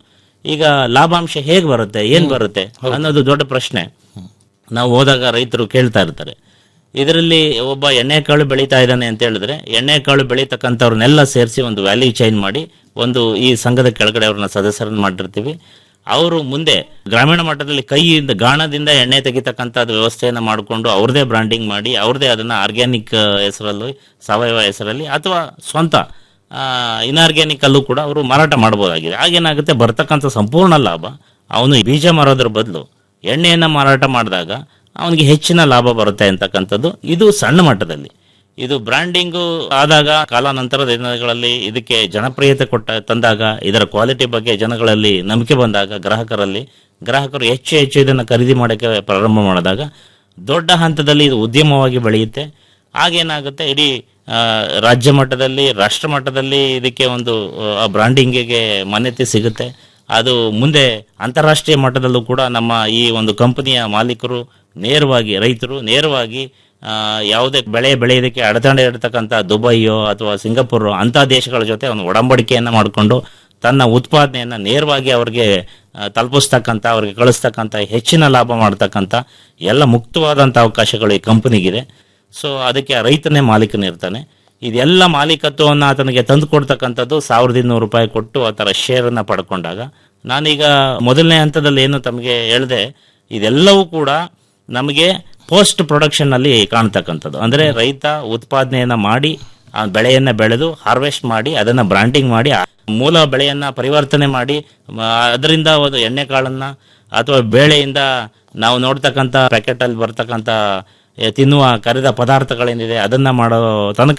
ಈಗ ಲಾಭಾಂಶ ಹೇಗೆ ಬರುತ್ತೆ ಏನ್ ಬರುತ್ತೆ ಅನ್ನೋದು ದೊಡ್ಡ ಪ್ರಶ್ನೆ ನಾವು ಹೋದಾಗ ರೈತರು ಕೇಳ್ತಾ ಇರ್ತಾರೆ ಇದರಲ್ಲಿ ಒಬ್ಬ ಎಣ್ಣೆಕಾಳು ಬೆಳೀತಾ ಇದ್ದಾನೆ ಅಂತ ಹೇಳಿದ್ರೆ ಎಣ್ಣೆಕಾಳು ಬೆಳೀತಕ್ಕಂಥವ್ರನ್ನೆಲ್ಲ ಸೇರಿಸಿ ಒಂದು ವ್ಯಾಲ್ಯೂ ಚೈನ್ ಮಾಡಿ ಒಂದು ಈ ಸಂಘದ ಕೆಳಗಡೆ ಅವ್ರನ್ನ ಸದಸ್ಯರನ್ನ ಮಾಡಿರ್ತೀವಿ ಅವರು ಮುಂದೆ ಗ್ರಾಮೀಣ ಮಟ್ಟದಲ್ಲಿ ಕೈಯಿಂದ ಗಾಣದಿಂದ ಎಣ್ಣೆ ತೆಗಿತಕ್ಕಂಥದ್ದು ವ್ಯವಸ್ಥೆಯನ್ನು ಮಾಡಿಕೊಂಡು ಅವ್ರದೇ ಬ್ರಾಂಡಿಂಗ್ ಮಾಡಿ ಅವ್ರದೇ ಅದನ್ನ ಆರ್ಗ್ಯಾನಿಕ್ ಹೆಸರಲ್ಲಿ ಸಾವಯವ ಹೆಸರಲ್ಲಿ ಅಥವಾ ಸ್ವಂತ ಇನ್ಆರ್ಗ್ಯಾನಿಕ್ ಅಲ್ಲೂ ಕೂಡ ಅವರು ಮಾರಾಟ ಮಾಡಬಹುದಾಗಿದೆ ಆಗೇನಾಗುತ್ತೆ ಬರ್ತಕ್ಕಂಥ ಸಂಪೂರ್ಣ ಲಾಭ ಅವನು ಬೀಜ ಮಾರೋದ್ರ ಬದಲು ಎಣ್ಣೆಯನ್ನ ಮಾರಾಟ ಮಾಡಿದಾಗ ಅವನಿಗೆ ಹೆಚ್ಚಿನ ಲಾಭ ಬರುತ್ತೆ ಅಂತಕ್ಕಂಥದ್ದು ಇದು ಸಣ್ಣ ಮಟ್ಟದಲ್ಲಿ ಇದು ಬ್ರ್ಯಾಂಡಿಂಗು ಆದಾಗ ಕಾಲಾನಂತರದ ದಿನಗಳಲ್ಲಿ ಇದಕ್ಕೆ ಜನಪ್ರಿಯತೆ ಕೊಟ್ಟ ತಂದಾಗ ಇದರ ಕ್ವಾಲಿಟಿ ಬಗ್ಗೆ ಜನಗಳಲ್ಲಿ ನಂಬಿಕೆ ಬಂದಾಗ ಗ್ರಾಹಕರಲ್ಲಿ ಗ್ರಾಹಕರು ಹೆಚ್ಚು ಹೆಚ್ಚು ಇದನ್ನು ಖರೀದಿ ಮಾಡೋಕ್ಕೆ ಪ್ರಾರಂಭ ಮಾಡಿದಾಗ ದೊಡ್ಡ ಹಂತದಲ್ಲಿ ಇದು ಉದ್ಯಮವಾಗಿ ಬೆಳೆಯುತ್ತೆ ಆಗೇನಾಗುತ್ತೆ ಇಡೀ ಆ, ರಾಜ್ಯ ಮಟ್ಟದಲ್ಲಿ ರಾಷ್ಟ್ರ ಮಟ್ಟದಲ್ಲಿ ಇದಕ್ಕೆ ಒಂದು ಆ, ಬ್ರಾಂಡಿಂಗಿಗೆ ಮಾನ್ಯತೆ ಸಿಗುತ್ತೆ ಅದು ಮುಂದೆ ಅಂತಾರಾಷ್ಟ್ರೀಯ ಮಟ್ಟದಲ್ಲೂ ಕೂಡ ನಮ್ಮ ಈ ಒಂದು ಕಂಪನಿಯ ಮಾಲೀಕರು ನೇರವಾಗಿ ರೈತರು ನೇರವಾಗಿ ಆ, ಯಾವುದೇ ಬೆಳೆ ಬೆಳೆಯೋದಕ್ಕೆ ಅಡೆತಡೆ ಇರತಕ್ಕಂಥ ದುಬೈಯೋ ಅಥವಾ ಸಿಂಗಪುರ್ ಅಂಥ ದೇಶಗಳ ಜೊತೆ ಒಂದು ಒಡಂಬಡಿಕೆಯನ್ನು ಮಾಡಿಕೊಂಡು ತನ್ನ ಉತ್ಪಾದನೆಯನ್ನು ನೇರವಾಗಿ ಅವ್ರಿಗೆ ಆ, ತಲುಪಿಸ್ತಕ್ಕಂಥ ಅವ್ರಿಗೆ ಕಳಿಸ್ತಕ್ಕಂಥ ಹೆಚ್ಚಿನ ಲಾಭ ಮಾಡ್ತಕ್ಕಂಥ ಎಲ್ಲ ಮುಕ್ತವಾದಂಥ ಅವಕಾಶಗಳು ಈ ಕಂಪನಿಗಿದೆ ಸೊ ಅದಕ್ಕೆ ಆ ರೈತನೇ ಮಾಲೀಕನಿರ್ತಾನೆ ಇದೆಲ್ಲ ಮಾಲೀಕತ್ವವನ್ನು ಆತನಿಗೆ ತಂದು ಕೊಡ್ತಕ್ಕಂಥದ್ದು ಸಾವಿರದ ಇನ್ನೂರು ರೂಪಾಯಿ ಕೊಟ್ಟು ಆ ಥರ ಶೇರನ್ನು ಪಡ್ಕೊಂಡಾಗ ನಾನೀಗ ಮೊದಲನೇ ಹಂತದಲ್ಲಿ ಏನು ತಮಗೆ ಹೇಳಿದೆ ಇದೆಲ್ಲವೂ ಕೂಡ ನಮಗೆ ಪೋಸ್ಟ್ ಪ್ರೊಡಕ್ಷನ್ ಅಲ್ಲಿ ಕಾಣ್ತಕ್ಕಂಥದ್ದು ಅಂದ್ರೆ ರೈತ ಉತ್ಪಾದನೆಯನ್ನ ಮಾಡಿ ಆ ಬೆಳೆಯನ್ನ ಬೆಳೆದು ಹಾರ್ವೆಸ್ಟ್ ಮಾಡಿ ಅದನ್ನ ಬ್ರಾಂಡಿಂಗ್ ಮಾಡಿ ಆ ಮೂಲ ಬೆಳೆಯನ್ನ ಪರಿವರ್ತನೆ ಮಾಡಿ ಮ- ಅದರಿಂದ ಒಂದು ಎಣ್ಣೆ ಕಾಳನ್ನ ಅಥವಾ ಬೇಳೆಯಿಂದ ನಾವು ನೋಡ್ತಕ್ಕಂಥ ಪ್ಯಾಕೆಟ್ ಅಲ್ಲಿ ಬರ್ತಕ್ಕಂಥ ಎ, ತಿನ್ನುವ ಕರಿದ ಪದಾರ್ಥಗಳೇನಿದೆ ಅದನ್ನ ಮಾಡೋ ತನಕ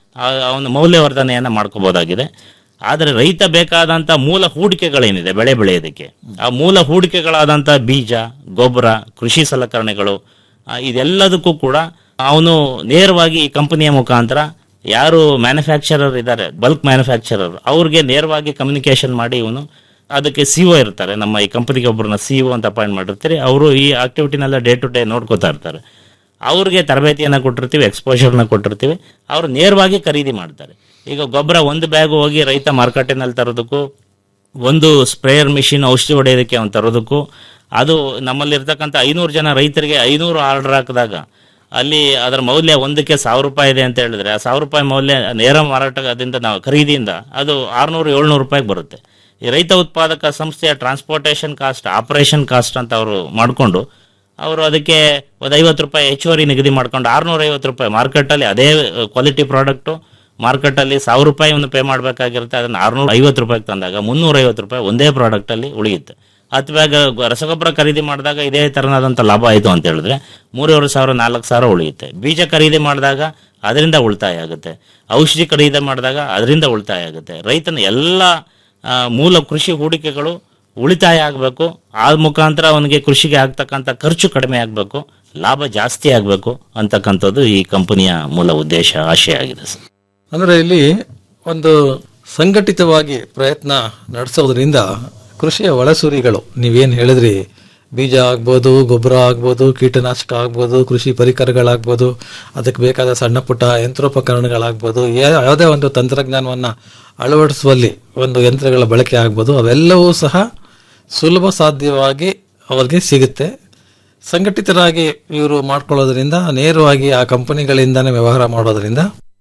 ಅವನ ಮೌಲ್ಯವರ್ಧನೆಯನ್ನ ಮಾಡ್ಕೋಬಹುದಾಗಿದೆ ಆದರೆ ರೈತ ಬೇಕಾದಂತ ಮೂಲ ಹೂಡಿಕೆಗಳೇನಿದೆ ಬೆಳೆ ಬೆಳೆಯೋದಕ್ಕೆ ಆ ಮೂಲ ಹೂಡಿಕೆಗಳಾದಂತ ಬೀಜ ಗೊಬ್ಬರ ಕೃಷಿ ಸಲಕರಣೆಗಳು ಆ, ಇದೆಲ್ಲದಕ್ಕೂ ಕೂಡ ಅವನು ನೇರವಾಗಿ ಈ ಕಂಪನಿಯ ಮುಖಾಂತರ ಯಾರು ಮ್ಯಾನುಫ್ಯಾಕ್ಚರರ್ ಇದ್ದಾರೆ ಬಲ್ಕ್ ಮ್ಯಾನುಫ್ಯಾಕ್ಚರರ್ ಅವ್ರಿಗೆ ನೇರವಾಗಿ ಕಮ್ಯುನಿಕೇಶನ್ ಮಾಡಿ ಇವನು ಅದಕ್ಕೆ ಸಿ ಒ ಇರ್ತಾರೆ ನಮ್ಮ ಈ ಕಂಪನಿಗೆ ಒಬ್ಬರನ್ನ ಸಿ ಒ ಅಂತ ಅಪಾಯಿಂಟ್ ಮಾಡಿರ್ತೀರಿ ಅವರು ಈ ಆಕ್ಟಿವಿಟಿನೆಲ್ಲ ಡೇ ಟು ಡೇ ನೋಡ್ಕೋತಾ ಇರ್ತಾರೆ ಅವ್ರಿಗೆ ತರಬೇತಿಯನ್ನು ಕೊಟ್ಟಿರ್ತೀವಿ ಎಕ್ಸ್ಪೋಜರ್ನ ಕೊಟ್ಟಿರ್ತೀವಿ ಅವರು ನೇರವಾಗಿ ಖರೀದಿ ಮಾಡ್ತಾರೆ ಈಗ ಗೊಬ್ಬರ ಒಂದು ಬ್ಯಾಗ್ ಹೋಗಿ ರೈತ ಮಾರ್ಕೆಟಿನಲ್ಲಿ ತರೋದಕ್ಕೂ ಒಂದು ಸ್ಪ್ರೇಯರ್ ಮಿಷಿನ್ ಔಷಧಿ ಹೊಡೆಯೋದಕ್ಕೆ ಅವ್ನು ತರೋದಕ್ಕೂ ಅದು ನಮ್ಮಲ್ಲಿ ಇರ್ತಕ್ಕಂಥ ಐನೂರು ಜನ ರೈತರಿಗೆ ಐನೂರು ಆರ್ಡರ್ ಹಾಕಿದಾಗ ಅಲ್ಲಿ ಅದರ ಮೌಲ್ಯ ಒಂದಕ್ಕೆ ಸಾವಿರ ರೂಪಾಯಿ ಇದೆ ಅಂತ ಹೇಳಿದ್ರೆ ಆ ಸಾವಿರ ರೂಪಾಯಿ ಮೌಲ್ಯ ನೇರ ಮಾರಾಟದಿಂದ ನಾವು ಖರೀದಿಯಿಂದ ಅದು ಆರ್ನೂರು ಏಳ್ನೂರು ರೂಪಾಯಿಗೆ ಬರುತ್ತೆ ಈ ರೈತ ಉತ್ಪಾದಕ ಸಂಸ್ಥೆಯ ಟ್ರಾನ್ಸ್ಪೋರ್ಟೇಷನ್ ಕಾಸ್ಟ್ ಆಪರೇಷನ್ ಕಾಸ್ಟ್ ಅಂತ ಅವರು ಮಾಡಿಕೊಂಡು ಅವರು ಅದಕ್ಕೆ ಒಂದು ಐವತ್ತು ರೂಪಾಯಿ ಹೆಚ್ಚುವರಿ ನಿಗದಿ ಮಾಡ್ಕೊಂಡು ಆರ್ನೂರ ಐವತ್ತು ರೂಪಾಯಿ ಮಾರ್ಕೆಟಲ್ಲಿ ಅದೇ ಕ್ವಾಲಿಟಿ ಪ್ರಾಡಕ್ಟು ಮಾರ್ಕೆಟಲ್ಲಿ ಸಾವಿರ ರೂಪಾಯಿ ಒಂದು ಪೇ ಮಾಡಬೇಕಾಗಿರುತ್ತೆ ಅದನ್ನು ಆರ್ನೂರ ಐವತ್ತು ರೂಪಾಯಿಗೆ ತಂದಾಗ ಮುನ್ನೂರ ಐವತ್ತು ರೂಪಾಯಿ ಒಂದೇ ಪ್ರಾಡಕ್ಟಲ್ಲಿ ಉಳಿಯುತ್ತೆ ಅಥವಾ ಗ- ರಸಗೊಬ್ಬರ ಖರೀದಿ ಮಾಡಿದಾಗ ಇದೇ ತರನಾದಂಥ ಲಾಭ ಆಯಿತು ಅಂತ ಹೇಳಿದ್ರೆ ಮೂರುವರೆ ಸಾವಿರ ನಾಲ್ಕು ಸಾವಿರ ಉಳಿಯುತ್ತೆ ಬೀಜ ಖರೀದಿ ಮಾಡಿದಾಗ ಅದರಿಂದ ಉಳಿತಾಯ ಆಗುತ್ತೆ ಔಷಧಿ ಖರೀದಿ ಮಾಡಿದಾಗ ಅದರಿಂದ ಉಳಿತಾಯ ಆಗುತ್ತೆ ರೈತನ ಎಲ್ಲ ಆ, ಮೂಲ ಕೃಷಿ ಹೂಡಿಕೆಗಳು ಉಳಿತಾಯ ಆಗಬೇಕು ಆ ಮುಖಾಂತರ ಅವನಿಗೆ ಕೃಷಿಗೆ ಆಗ್ತಕ್ಕಂಥ ಖರ್ಚು ಕಡಿಮೆ ಆಗಬೇಕು ಲಾಭ ಜಾಸ್ತಿ ಆಗಬೇಕು ಅಂತಕ್ಕಂಥದ್ದು ಈ ಕಂಪನಿಯ ಮೂಲ ಉದ್ದೇಶ ಆಶಯ ಆಗಿದೆ ಸರ್ ಅಂದ್ರೆ ಇಲ್ಲಿ ಒಂದು ಸಂಘಟಿತವಾಗಿ ಪ್ರಯತ್ನ ನಡೆಸೋದ್ರಿಂದ ಕೃಷಿಯ ಒಳಸುರಿಗಳು ನೀವೇನು ಹೇಳಿದ್ರಿ ಬೀಜ ಆಗ್ಬೋದು ಗೊಬ್ಬರ ಆಗ್ಬೋದು ಕೀಟನಾಶಕ ಆಗ್ಬೋದು ಕೃಷಿ ಪರಿಕರಗಳಾಗ್ಬೋದು ಅದಕ್ಕೆ ಬೇಕಾದ ಸಣ್ಣ ಪುಟ್ಟ ಯಂತ್ರೋಪಕರಣಗಳಾಗ್ಬೋದು ಯಾ- ಯಾವುದೇ ಒಂದು ತಂತ್ರಜ್ಞಾನವನ್ನು ಅಳವಡಿಸುವಲ್ಲಿ ಒಂದು ಯಂತ್ರಗಳ ಬಳಕೆ ಆಗ್ಬೋದು ಅವೆಲ್ಲವೂ ಸಹ ಸುಲಭ ಸಾಧ್ಯವಾಗಿ ಅವರಿಗೆ ಸಿಗುತ್ತೆ ಸಂಘಟಿತರಾಗಿ ಇವರು ಮಾಡ್ಕೊಳ್ಳೋದ್ರಿಂದ ನೇರವಾಗಿ ಆ ಕಂಪನಿಗಳಿಂದಾನೇ ವ್ಯವಹಾರ ಮಾಡೋದ್ರಿಂದ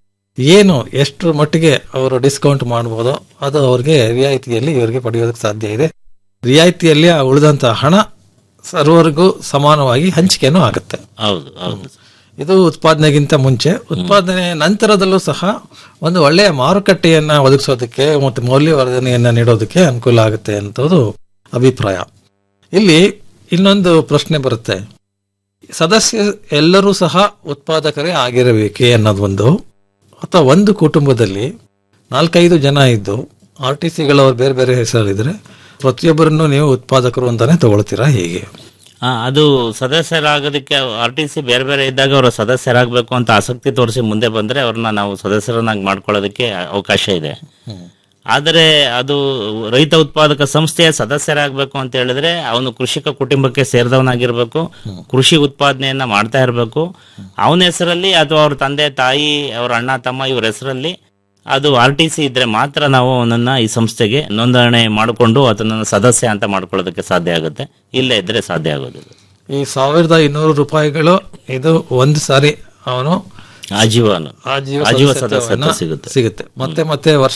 ಏನು ಎಷ್ಟು ಮಟ್ಟಿಗೆ ಅವರು ಡಿಸ್ಕೌಂಟ್ ಮಾಡ್ಬೋದೋ ಅದು ಅವ್ರಿಗೆ ರಿಯಾಯಿತಿಯಲ್ಲಿ ಇವರಿಗೆ ಪಡೆಯೋದಕ್ಕೆ ಸಾಧ್ಯ ಇದೆ ರಿಯಾಯಿತಿಯಲ್ಲಿ ಆ ಉಳಿದಂತ ಹಣ ಸರ್ವರಿಗೂ ಸಮಾನವಾಗಿ ಹಂಚಿಕೆನೂ ಆಗುತ್ತೆ ಹೌದು ಹೌದು ಇದು ಉತ್ಪಾದನೆಗಿಂತ ಮುಂಚೆ ಉತ್ಪಾದನೆ ನಂತರದಲ್ಲೂ ಸಹ ಒಂದು ಒಳ್ಳೆಯ ಮಾರುಕಟ್ಟೆಯನ್ನ ಒದಗಿಸೋದಕ್ಕೆ ಮತ್ತು ಮೌಲ್ಯವರ್ಧನೆಯನ್ನ ನೀಡೋದಕ್ಕೆ ಅನುಕೂಲ ಆಗುತ್ತೆ ಅಂತದ್ದು ಅಭಿಪ್ರಾಯ ಇಲ್ಲಿ ಇನ್ನೊಂದು ಪ್ರಶ್ನೆ ಬರುತ್ತೆ ಸದಸ್ಯ ಎಲ್ಲರೂ ಸಹ ಉತ್ಪಾದಕರೇ ಆಗಿರಬೇಕೆ ಅನ್ನೋದೊಂದು ಅಥವಾ ಒಂದು ಕುಟುಂಬದಲ್ಲಿ ನಾಲ್ಕೈದು ಜನ ಇದ್ದು ಆರ್ ಟಿ ಸಿಗಳವರು ಬೇರೆ ಬೇರೆ ಹೆಸರಲ್ಲಿದ್ರೆ ಪ್ರತಿಯೊಬ್ಬರನ್ನು ನೀವು ಉತ್ಪಾದಕರು ಅಂತಾನೆ ತಗೊಳ್ತೀರಾ ಹೇಗೆ ಆ, ಅದು ಸದಸ್ಯರಾಗೋದಕ್ಕೆ ಆರ್ ಟಿ ಸಿ ಬೇರೆ ಬೇರೆ ಇದ್ದಾಗ ಅವರು ಸದಸ್ಯರಾಗಬೇಕು ಅಂತ ಆಸಕ್ತಿ ತೋರಿಸಿ ಮುಂದೆ ಬಂದ್ರೆ ಅವ್ರನ್ನ ನಾವು ಸದಸ್ಯರನ್ನಾಗಿ ಮಾಡ್ಕೊಳ್ಳೋದಕ್ಕೆ ಅವಕಾಶ ಇದೆ ಆದರೆ ಅದು ರೈತ ಉತ್ಪಾದಕ ಸಂಸ್ಥೆಯ ಸದಸ್ಯರಾಗಬೇಕು ಅಂತ ಹೇಳಿದ್ರೆ ಅವನು ಕೃಷಿಕ ಕುಟುಂಬಕ್ಕೆ ಸೇರಿದವನಾಗಿರ್ಬೇಕು ಕೃಷಿ ಉತ್ಪಾದನೆಯನ್ನ ಮಾಡ್ತಾ ಇರಬೇಕು ಅವನ ಹೆಸರಲ್ಲಿ ಅಥವಾ ಅವ್ರ ತಂದೆ ತಾಯಿ ಅವ್ರ ಅಣ್ಣ ತಮ್ಮ ಇವ್ರ ಹೆಸರಲ್ಲಿ ಅದು ಆರ್ ಟಿ ಸಿ ಇದ್ರೆ ಮಾತ್ರ ನಾವು ಅವನನ್ನ ಈ ಸಂಸ್ಥೆಗೆ ನೋಂದಣಿ ಮಾಡಿಕೊಂಡು ಅದನ್ನ ಸದಸ್ಯ ಅಂತ ಮಾಡ್ಕೊಳ್ಳೋದಕ್ಕೆ ಸಾಧ್ಯ ಆಗುತ್ತೆ ಇಲ್ಲೇ ಇದ್ರೆ ಸಾಧ್ಯ ಆಗೋದಿಲ್ಲ ಈ ಸಾವಿರದ ಇನ್ನೂರು ರೂಪಾಯಿಗಳು ಇದು ಒಂದು ಸಾರಿ ಅವನು ಆಜೀವನ ಆಜೀವ ಆಜೀವ ಸದಸ್ಯತ್ವವನ್ನ ಸದಸ್ಯತ್ವ ಸಿಗುತ್ತೆ ಸಿಗುತ್ತೆ ಮತ್ತೆ ಮತ್ತೆ ವರ್ಷ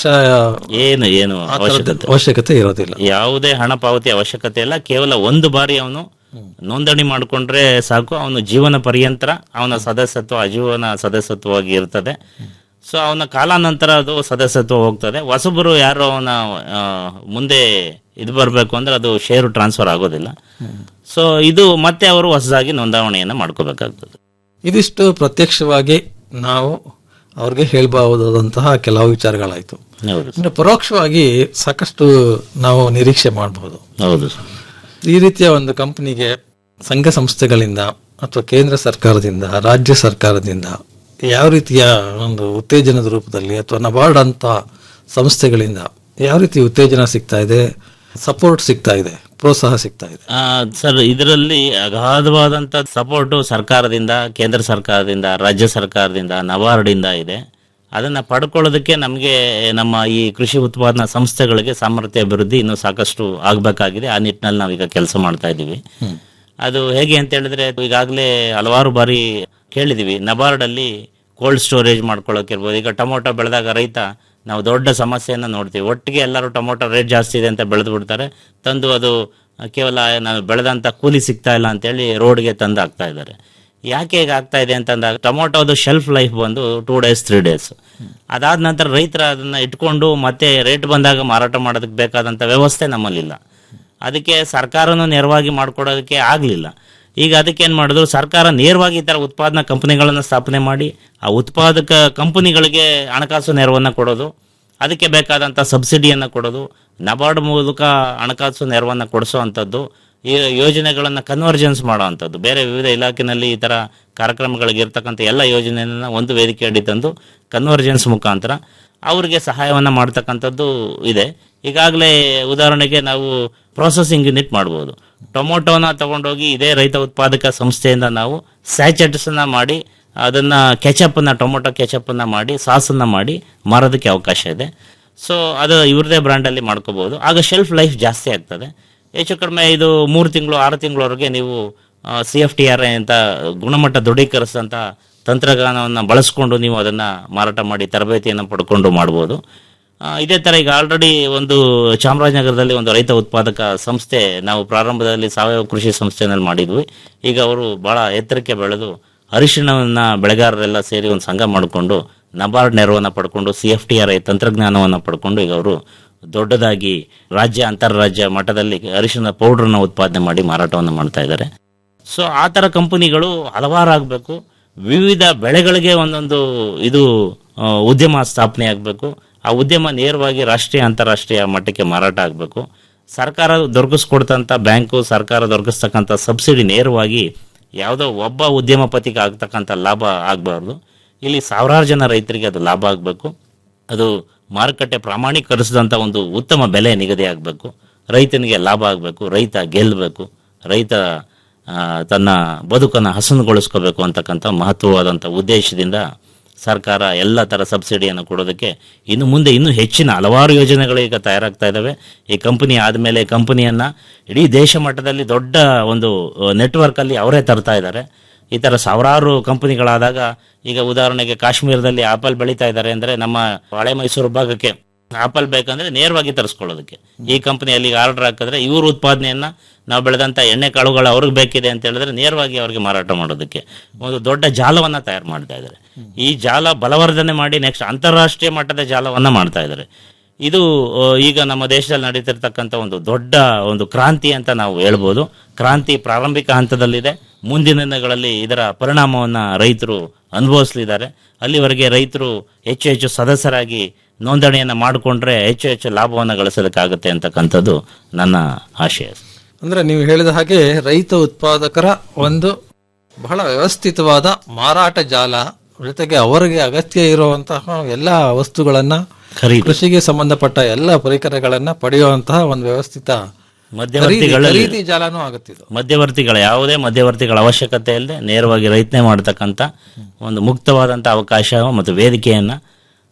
ಏನು ಏನು ಆ ಥರದ್ದು ಅವಶ್ಯಕತೆ ಅವಶ್ಯಕತೆ ಇರೋದಿಲ್ಲ ಯಾವುದೇ ಹಣ ಪಾವತಿ ಅವಶ್ಯಕತೆ ಇಲ್ಲ ಕೇವಲ ಒಂದು ಬಾರಿ ಅವನು ನೋಂದಣಿ ಮಾಡಿಕೊಂಡ್ರೆ ಸಾಕು ಅವನು ಜೀವನ ಪರ್ಯಂತರ ಅವನ ಸದಸ್ಯತ್ವ ಅಜೀವನ ಸದಸ್ಯತ್ವವಾಗಿ ಇರ್ತದೆ ಸೊ ಅವನ ಕಾಲಾನಂತರ ಅದು ಸದಸ್ಯತ್ವ ಹೋಗ್ತದೆ ಹೊಸಬರು ಯಾರು ಅವನ ಆ, ಮುಂದೆ ಇದು ಬರಬೇಕು ಅಂದ್ರೆ ಅದು ಷೇರು ಟ್ರಾನ್ಸ್ಫರ್ ಆಗೋದಿಲ್ಲ ಸೊ ಇದು ಮತ್ತೆ ಅವರು ಹೊಸದಾಗಿ ನೋಂದಾವಣೆಯನ್ನು ಮಾಡ್ಕೋಬೇಕಾಗ್ತದೆ ಇದಿಷ್ಟು ಪ್ರತ್ಯಕ್ಷವಾಗಿ ನಾವು ಅವ್ರಿಗೆ ಹೇಳ್ಬಹುದಾದಂತಹ ಕೆಲವು ವಿಚಾರಗಳಾಯ್ತು ಹೌದು ಇನ್ನು ಪರೋಕ್ಷವಾಗಿ ಸಾಕಷ್ಟು ನಾವು ನಿರೀಕ್ಷೆ ಮಾಡಬಹುದು ಹೌದು ಸರ್ ಈ ರೀತಿಯ ಒಂದು ಕಂಪನಿಗೆ ಸಂಘ ಸಂಸ್ಥೆಗಳಿಂದ ಅಥವಾ ಕೇಂದ್ರ ಸರ್ಕಾರದಿಂದ ರಾಜ್ಯ ಸರ್ಕಾರದಿಂದ ಯಾವ ರೀತಿಯ ಒಂದು ಉತ್ತೇಜನದ ರೂಪದಲ್ಲಿ ಅಥವಾ ನಬಾರ್ಡ್ ಅಂತ ಸಂಸ್ಥೆಗಳಿಂದ ಯಾವ ರೀತಿ ಉತ್ತೇಜನ ಸಿಗ್ತಾ ಇದೆ ಸಪೋರ್ಟ್ ಸಿಗ್ತಾ ಇದೆ ಪ್ರೋತ್ಸಾಹ ಸಿಗ್ತಾ ಇದೆ ಆ, ಸರ್ ಇದರಲ್ಲಿ ಅಗಾಧವಾದಂತ ಸಪೋರ್ಟ್ ಸರ್ಕಾರದಿಂದ ಕೇಂದ್ರ ಸರ್ಕಾರದಿಂದ ರಾಜ್ಯ ಸರ್ಕಾರದಿಂದ ನಬಾರ್ಡಿಂದ ಇದೆ ಅದನ್ನ ಪಡ್ಕೊಳ್ಳೋದಕ್ಕೆ ನಮಗೆ ನಮ್ಮ ಈ ಕೃಷಿ ಉತ್ಪಾದನಾ ಸಂಸ್ಥೆಗಳಿಗೆ ಸಾಮರ್ಥ್ಯ ಅಭಿವೃದ್ಧಿ ಇನ್ನೂ ಸಾಕಷ್ಟು ಆಗಬೇಕಾಗಿದೆ ಆ ನಿಟ್ಟಿನಲ್ಲಿ ನಾವೀಗ ಕೆಲಸ ಮಾಡ್ತಾ ಇದ್ದೀವಿ ಅದು ಹೇಗೆ ಅಂತ ಹೇಳಿದ್ರೆ ಈಗಾಗಲೇ ಹಲವಾರು ಬಾರಿ ಕೇಳಿದೀವಿ ನಬಾರ್ಡ್ ಅಲ್ಲಿ ಕೋಲ್ಡ್ ಸ್ಟೋರೇಜ್ ಮಾಡ್ಕೊಳ್ಳೋಕಿರ್ಬೋದು ಈಗ ಟೊಮೊಟೊ ಬೆಳೆದಾಗ ರೈತ ನಾವು ದೊಡ್ಡ ಸಮಸ್ಯೆಯನ್ನು ನೋಡ್ತೀವಿ ಒಟ್ಟಿಗೆ ಎಲ್ಲರೂ ಟೊಮೊಟೊ ರೇಟ್ ಜಾಸ್ತಿ ಇದೆ ಅಂತ ಬೆಳೆದು ಬಿಡ್ತಾರೆ ತಂದು ಅದು ಕೇವಲ ನಾವು ಬೆಳೆದಂತ ಕೂಲಿ ಸಿಗ್ತಾ ಇಲ್ಲ ಅಂತೇಳಿ ರೋಡ್ಗೆ ತಂದು ಹಾಕ್ತಾ ಇದ್ದಾರೆ ಯಾಕೆ ಈಗ ಆಗ್ತಾ ಇದೆ ಅಂತಂದಾಗ ಟೊಮೊಟೊದು ಶೆಲ್ಫ್ ಲೈಫ್ ಬಂದು ಟೂ ಡೇಸ್ ತ್ರೀ ಡೇಸ್ ಅದಾದ ನಂತರ ರೈತರ ಅದನ್ನ ಇಟ್ಕೊಂಡು ಮತ್ತೆ ರೇಟ್ ಬಂದಾಗ ಮಾರಾಟ ಮಾಡೋದಕ್ಕೆ ಬೇಕಾದಂಥ ವ್ಯವಸ್ಥೆ ನಮ್ಮಲ್ಲಿಲ್ಲ ಅದಕ್ಕೆ ಸರ್ಕಾರನೂ ನೇರವಾಗಿ ಮಾಡ್ಕೊಡೋದಕ್ಕೆ ಆಗಲಿಲ್ಲ ಈಗ ಅದಕ್ಕೆ ಏನು ಮಾಡಿದ್ರು ಸರ್ಕಾರ ನೇರವಾಗಿ ಈ ಥರ ಉತ್ಪಾದನಾ ಕಂಪನಿಗಳನ್ನು ಸ್ಥಾಪನೆ ಮಾಡಿ ಆ ಉತ್ಪಾದಕ ಕಂಪನಿಗಳಿಗೆ ಹಣಕಾಸು ನೆರವನ್ನು ಕೊಡೋದು ಅದಕ್ಕೆ ಬೇಕಾದಂಥ ಸಬ್ಸಿಡಿಯನ್ನು ಕೊಡೋದು ನಬಾರ್ಡ್ ಮೂಲಕ ಹಣಕಾಸು ನೆರವನ್ನು ಕೊಡಿಸೋ ಅಂಥದ್ದು ಈ ಯೋಜನೆಗಳನ್ನು ಕನ್ವರ್ಜೆನ್ಸ್ ಮಾಡೋ ಅಂಥದ್ದು ಬೇರೆ ವಿವಿಧ ಇಲಾಖೆನಲ್ಲಿ ಈ ಥರ ಕಾರ್ಯಕ್ರಮಗಳಿಗೆ ಇರ್ತಕ್ಕಂಥ ಎಲ್ಲ ಯೋಜನೆಯನ್ನು ಒಂದು ವೇದಿಕೆ ಅಡಿ ತಂದು ಕನ್ವರ್ಜೆನ್ಸ್ ಮುಖಾಂತರ ಅವ್ರಿಗೆ ಸಹಾಯವನ್ನು ಮಾಡ್ತಕ್ಕಂಥದ್ದು ಇದೆ ಈಗಾಗಲೇ ಉದಾಹರಣೆಗೆ ನಾವು ಪ್ರೊಸೆಸಿಂಗ್ ಯೂನಿಟ್ ಮಾಡ್ಬೋದು ಟೊಮೊಟೊನ ತಗೊಂಡೋಗಿ ಇದೇ ರೈತ ಉತ್ಪಾದಕ ಸಂಸ್ಥೆಯಿಂದ ನಾವು ಸ್ಯಾಚೆಟ್ಸನ್ನ ಮಾಡಿ ಅದನ್ನ ಕೆಚಪ್ಪನ್ನ ಟೊಮೊಟೊ ಕೆಚಪ್ಪನ್ನ ಮಾಡಿ ಸಾಸನ್ನ ಮಾಡಿ ಮಾರೋದಕ್ಕೆ ಅವಕಾಶ ಇದೆ ಸೊ ಅದು ಇವ್ರದೇ ಬ್ರ್ಯಾಂಡಲ್ಲಿ ಮಾಡ್ಕೋಬಹುದು ಆಗ ಶೆಲ್ಫ್ ಲೈಫ್ ಜಾಸ್ತಿ ಆಗ್ತದೆ ಹೆಚ್ಚು ಕಡಿಮೆ ಇದು ಮೂರು ತಿಂಗಳು ಆರು ತಿಂಗಳವರೆಗೆ ನೀವು ಸಿ ಎಫ್ ಟಿ ಆರ್ ಅಂತ ಗುಣಮಟ್ಟ ದೃಢೀಕರಿಸಿದಂಥ ತಂತ್ರಜ್ಞಾನವನ್ನು ಬಳಸ್ಕೊಂಡು ನೀವು ಅದನ್ನು ಮಾರಾಟ ಮಾಡಿ ತರಬೇತಿಯನ್ನು ಪಡ್ಕೊಂಡು ಮಾಡ್ಬೋದು ಆ, ಇದೇ ಥರ ಈಗ ಆಲ್ರೆಡಿ ಒಂದು ಚಾಮರಾಜನಗರದಲ್ಲಿ ಒಂದು ರೈತ ಉತ್ಪಾದಕ ಸಂಸ್ಥೆ ನಾವು ಪ್ರಾರಂಭದಲ್ಲಿ ಸಾವಯವ ಕೃಷಿ ಸಂಸ್ಥೆನಲ್ಲಿ ಮಾಡಿದ್ವಿ ಈಗ ಅವರು ಬಹಳ ಎತ್ತರಕ್ಕೆ ಬೆಳೆದು ಅರಿಶಿಣವನ್ನ ಬೆಳೆಗಾರರೆಲ್ಲ ಸೇರಿ ಒಂದು ಸಂಘ ಮಾಡಿಕೊಂಡು ನಬಾರ್ಡ್ ನೆರವನ್ನು ಪಡ್ಕೊಂಡು C F T R I ತಂತ್ರಜ್ಞಾನವನ್ನು ಪಡ್ಕೊಂಡು ಈಗ ಅವರು ದೊಡ್ಡದಾಗಿ ರಾಜ್ಯ ಅಂತಾರಾಜ್ಯ ಮಟ್ಟದಲ್ಲಿ ಅರಿಶಿಣ ಪೌಡ್ರನ್ನ ಉತ್ಪಾದನೆ ಮಾಡಿ ಮಾರಾಟವನ್ನು ಮಾಡ್ತಾ ಇದ್ದಾರೆ ಸೊ ಆ ಥರ ಕಂಪನಿಗಳು ಹಲವಾರು ಆಗಬೇಕು ವಿವಿಧ ಬೆಳೆಗಳಿಗೆ ಒಂದೊಂದು ಇದು ಆ, ಉದ್ಯಮ ಸ್ಥಾಪನೆ ಆಗಬೇಕು ಆ ಉದ್ಯಮ ನೇರವಾಗಿ ರಾಷ್ಟ್ರೀಯ ಅಂತಾರಾಷ್ಟ್ರೀಯ ಮಟ್ಟಕ್ಕೆ ಮಾರಾಟ ಆಗಬೇಕು ಸರ್ಕಾರ ದೊರಕಿಸ್ಕೊಡ್ತಂಥ ಬ್ಯಾಂಕು ಸರ್ಕಾರ ದೊರಕಿಸ್ತಕ್ಕಂಥ ಸಬ್ಸಿಡಿ ನೇರವಾಗಿ ಯಾವುದೋ ಒಬ್ಬ ಉದ್ಯಮಪತಿಗೆ ಆಗ್ತಕ್ಕಂಥ ಲಾಭ ಆಗಬಾರ್ದು ಇಲ್ಲಿ ಸಾವಿರಾರು ಜನ ರೈತರಿಗೆ ಅದು ಲಾಭ ಆಗಬೇಕು ಅದು ಮಾರುಕಟ್ಟೆ ಪ್ರಾಮಾಣೀಕರಿಸಿದಂಥ ಒಂದು ಉತ್ತಮ ಬೆಲೆ ನಿಗದಿ ಆಗಬೇಕು ರೈತನಿಗೆ ಲಾಭ ಆಗಬೇಕು ರೈತ ಗೆಲ್ಲಬೇಕು ರೈತ ಆ, ತನ್ನ ಬದುಕನ್ನು ಹಸನುಗೊಳಿಸ್ಕೋಬೇಕು ಅಂತಕ್ಕಂಥ ಮಹತ್ವವಾದಂಥ ಉದ್ದೇಶದಿಂದ ಸರ್ಕಾರ ಎಲ್ಲ ಥರ ಸಬ್ಸಿಡಿಯನ್ನು ಕೊಡೋದಕ್ಕೆ ಇನ್ನು ಮುಂದೆ ಇನ್ನೂ ಹೆಚ್ಚಿನ ಹಲವಾರು ಯೋಜನೆಗಳು ಈಗ ತಯಾರಾಗ್ತಾ ಇದ್ದಾವೆ ಈ ಕಂಪನಿ ಆದಮೇಲೆ ಕಂಪನಿಯನ್ನು ಇಡೀ ದೇಶ ಮಟ್ಟದಲ್ಲಿ ದೊಡ್ಡ ಒಂದು ನೆಟ್ವರ್ಕಲ್ಲಿ ಅವರೇ ತರ್ತಾ ಇದ್ದಾರೆ ಈ ಥರ ಸಾವಿರಾರು ಕಂಪನಿಗಳಾದಾಗ ಈಗ ಉದಾಹರಣೆಗೆ ಕಾಶ್ಮೀರದಲ್ಲಿ ಆಪಲ್ ಬೆಳೀತಾ ಇದ್ದಾರೆ ಅಂದರೆ ನಮ್ಮ ಹಳೆ ಮೈಸೂರು ಭಾಗಕ್ಕೆ ಆಪಲ್ ಬೇಕಂದ್ರೆ ನೇರವಾಗಿ ತರಿಸ್ಕೊಳ್ಳೋದಕ್ಕೆ ಈ ಕಂಪನಿಯಲ್ಲಿ ಆರ್ಡರ್ ಹಾಕಿದ್ರೆ ಇವ್ರ ಉತ್ಪಾದನೆಯನ್ನ ನಾವು ಬೆಳೆದಂತ ಎಣ್ಣೆ ಕಾಳುಗಳು ಅವ್ರಿಗೆ ಬೇಕಿದೆ ಅಂತ ಹೇಳಿದ್ರೆ ನೇರವಾಗಿ ಅವ್ರಿಗೆ ಮಾರಾಟ ಮಾಡೋದಕ್ಕೆ ಒಂದು ದೊಡ್ಡ ಜಾಲವನ್ನ ತಯಾರು ಮಾಡ್ತಾ ಇದ್ದಾರೆ ಈ ಜಾಲ ಬಲವರ್ಧನೆ ಮಾಡಿ ನೆಕ್ಸ್ಟ್ ಅಂತಾರಾಷ್ಟ್ರೀಯ ಮಟ್ಟದ ಜಾಲವನ್ನ ಮಾಡ್ತಾ ಇದ್ದಾರೆ ಇದು ಆ, ಈಗ ನಮ್ಮ ದೇಶದಲ್ಲಿ ನಡೀತಿರ್ತಕ್ಕಂಥ ಒಂದು ದೊಡ್ಡ ಒಂದು ಕ್ರಾಂತಿ ಅಂತ ನಾವು ಹೇಳ್ಬೋದು ಕ್ರಾಂತಿ ಪ್ರಾರಂಭಿಕ ಹಂತದಲ್ಲಿದೆ ಮುಂದಿನ ದಿನಗಳಲ್ಲಿ ಇದರ ಪರಿಣಾಮವನ್ನು ರೈತರು ಅನುಭವಿಸಲಿದ್ದಾರೆ ಅಲ್ಲಿವರೆಗೆ ರೈತರು ಹೆಚ್ಚು ಹೆಚ್ಚು ಸದಸ್ಯರಾಗಿ ನೋಂದಣಿಯನ್ನು ಮಾಡಿಕೊಂಡ್ರೆ ಹೆಚ್ಚು ಹೆಚ್ಚು ಲಾಭವನ್ನು ಗಳಿಸೋದಕ್ಕಾಗುತ್ತೆ ಅಂತಕ್ಕಂಥದ್ದು ನನ್ನ ಆಶಯ ಅಂದ್ರೆ ನೀವು ಹೇಳಿದ ಹಾಗೆ ರೈತ ಉತ್ಪಾದಕರ ಒಂದು ಬಹಳ ವ್ಯವಸ್ಥಿತವಾದ ಮಾರಾಟ ಜಾಲ ಜೊತೆಗೆ ಅವರಿಗೆ ಅಗತ್ಯ ಇರುವಂತಹ ಎಲ್ಲ ವಸ್ತುಗಳನ್ನ ಖರೀದಿ ಕೃಷಿಗೆ ಸಂಬಂಧಪಟ್ಟ ಎಲ್ಲ ಪರಿಕರಗಳನ್ನ ಪಡೆಯುವಂತಹ ಒಂದು ವ್ಯವಸ್ಥಿತ ಖರೀದಿ ಮಧ್ಯವರ್ತಿಗಳಲ್ಲಿ ಖರೀದಿ ಜಾಲನೂ ಆಗುತ್ತಿದ್ದು ಮಧ್ಯವರ್ತಿಗಳ ಯಾವುದೇ ಮಧ್ಯವರ್ತಿಗಳ ಅವಶ್ಯಕತೆ ಇಲ್ಲದೆ ನೇರವಾಗಿ ರೈತನೇ ಮಾಡತಕ್ಕಂಥ ಒಂದು ಮುಕ್ತವಾದಂಥ ಅವಕಾಶ ಮತ್ತು ವೇದಿಕೆಯನ್ನ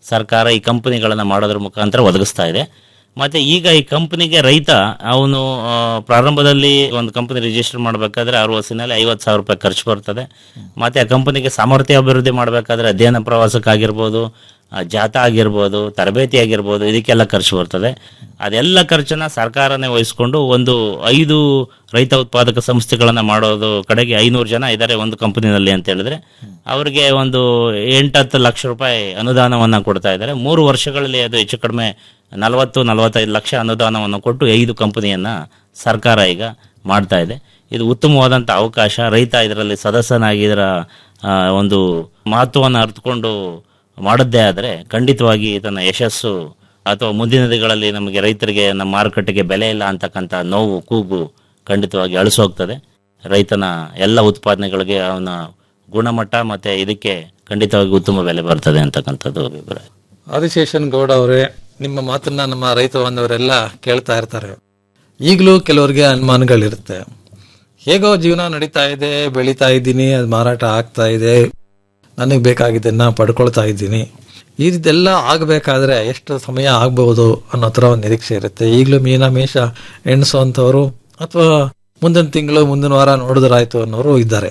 ಸರ್ಕಾರ ಈ ಕಂಪನಿಗಳನ್ನು ಮಾಡೋದ್ರ ಮುಖಾಂತರ ಒದಗಿಸ್ತಾ ಇದೆ ಮತ್ತೆ ಈಗ ಈ ಕಂಪನಿಗೆ ರೈತ ಅವನು ಆ, ಪ್ರಾರಂಭದಲ್ಲಿ ಒಂದು ಕಂಪನಿ ರಿಜಿಸ್ಟರ್ ಮಾಡಬೇಕಾದ್ರೆ ಆರು ವರ್ಷನಲ್ಲಿ ಐವತ್ತು ಸಾವಿರ ರೂಪಾಯಿ ಖರ್ಚು ಬರ್ತದೆ ಮತ್ತೆ ಆ ಕಂಪನಿಗೆ ಸಾಮರ್ಥ್ಯ ಅಭಿವೃದ್ಧಿ ಮಾಡಬೇಕಾದ್ರೆ ಅಧ್ಯಯನ ಪ್ರವಾಸಕ್ಕಾಗಿರ್ಬೋದು ಆ, ಜಾಥಾ ಆಗಿರ್ಬೋದು ತರಬೇತಿ ಆಗಿರ್ಬೋದು ಇದಕ್ಕೆಲ್ಲ ಖರ್ಚು ಬರ್ತದೆ ಅದೆಲ್ಲ ಖರ್ಚನ್ನ ಸರ್ಕಾರನೇ ವಹಿಸ್ಕೊಂಡು ಒಂದು ಐದು ರೈತ ಉತ್ಪಾದಕ ಸಂಸ್ಥೆಗಳನ್ನ ಮಾಡೋದು ಕಡೆಗೆ ಐನೂರು ಜನ ಇದ್ದಾರೆ ಒಂದು ಕಂಪನಿನಲ್ಲಿ ಅಂತ ಹೇಳಿದ್ರೆ ಅವರಿಗೆ ಒಂದು ಎಂಟತ್ತು ಲಕ್ಷ ರೂಪಾಯಿ ಅನುದಾನವನ್ನ ಕೊಡ್ತಾ ಇದ್ದಾರೆ ಮೂರು ವರ್ಷಗಳಲ್ಲಿ ಅದು ಹೆಚ್ಚು ಕಡಿಮೆ ನಲವತ್ತು ನಲವತ್ತೈದು ಲಕ್ಷ ಅನುದಾನವನ್ನು ಕೊಟ್ಟು ಐದು ಕಂಪನಿಯನ್ನ ಸರ್ಕಾರ ಈಗ ಮಾಡ್ತಾ ಇದೆ ಇದು ಉತ್ತಮವಾದಂಥ ಅವಕಾಶ ರೈತ ಇದರಲ್ಲಿ ಸದಸ್ಯನಾಗಿ ಇದರ ಆ, ಒಂದು ಮಹತ್ವವನ್ನು ಅರ್ಥಕೊಂಡು ಮಾಡದ್ದೇ ಆದರೆ ಖಂಡಿತವಾಗಿ ಇದನ್ನ ಯಶಸ್ಸು ಅಥವಾ ಮುಂದಿನ ದಿನಗಳಲ್ಲಿ ನಮಗೆ ರೈತರಿಗೆ ನಮ್ಮ ಮಾರುಕಟ್ಟೆಗೆ ಬೆಲೆ ಇಲ್ಲ ಅಂತಕ್ಕಂಥ ನೋವು ಕೂಗು ಖಂಡಿತವಾಗಿ ಅಳಿಸೋಗ್ತದೆ ರೈತನ ಎಲ್ಲ ಉತ್ಪಾದನೆಗಳಿಗೆ ಅವನ ಗುಣಮಟ್ಟ ಮತ್ತೆ ಇದಕ್ಕೆ ಖಂಡಿತವಾಗಿ ಉತ್ತಮ ಬೆಲೆ ಬರ್ತದೆ ಅಂತಕ್ಕಂಥದ್ದು ಅಭಿಪ್ರಾಯ ಆದಿಶೇಷನ್ ಗೌಡ ಅವರೇ ನಿಮ್ಮ ಮಾತನ್ನ ನಮ್ಮ ರೈತ ಬಾಂಧವರೆಲ್ಲ ಕೇಳ್ತಾ ಇರ್ತಾರೆ ಈಗಲೂ ಕೆಲವರಿಗೆ ಅನುಮಾನಗಳಿರುತ್ತೆ ಹೇಗೋ ಜೀವನ ನಡೀತಾ ಇದೆ ಬೆಳೀತಾ ಇದ್ದೀನಿ ಅದು ಮಾರಾಟ ಆಗ್ತಾ ಇದೆ ನನಗೆ ಬೇಕಾಗಿದ್ದನ್ನ ಪಡ್ಕೊಳ್ತಾ ಇದ್ದೀನಿ ಇದೆಲ್ಲ ಆಗಬೇಕಾದ್ರೆ ಎಷ್ಟು ಸಮಯ ಆಗ್ಬಹುದು ಅನ್ನೋ ಥರ ಒಂದು ನಿರೀಕ್ಷೆ ಇರುತ್ತೆ ಈಗಲೂ ಮೀನ ಮೇಷ ಎಣಸು ಅಂತವರು ಅಥವಾ ಮುಂದಿನ ತಿಂಗಳು ಮುಂದಿನ ವಾರ ನೋಡಿದ್ರಾಯ್ತು ಅನ್ನೋರು ಇದ್ದಾರೆ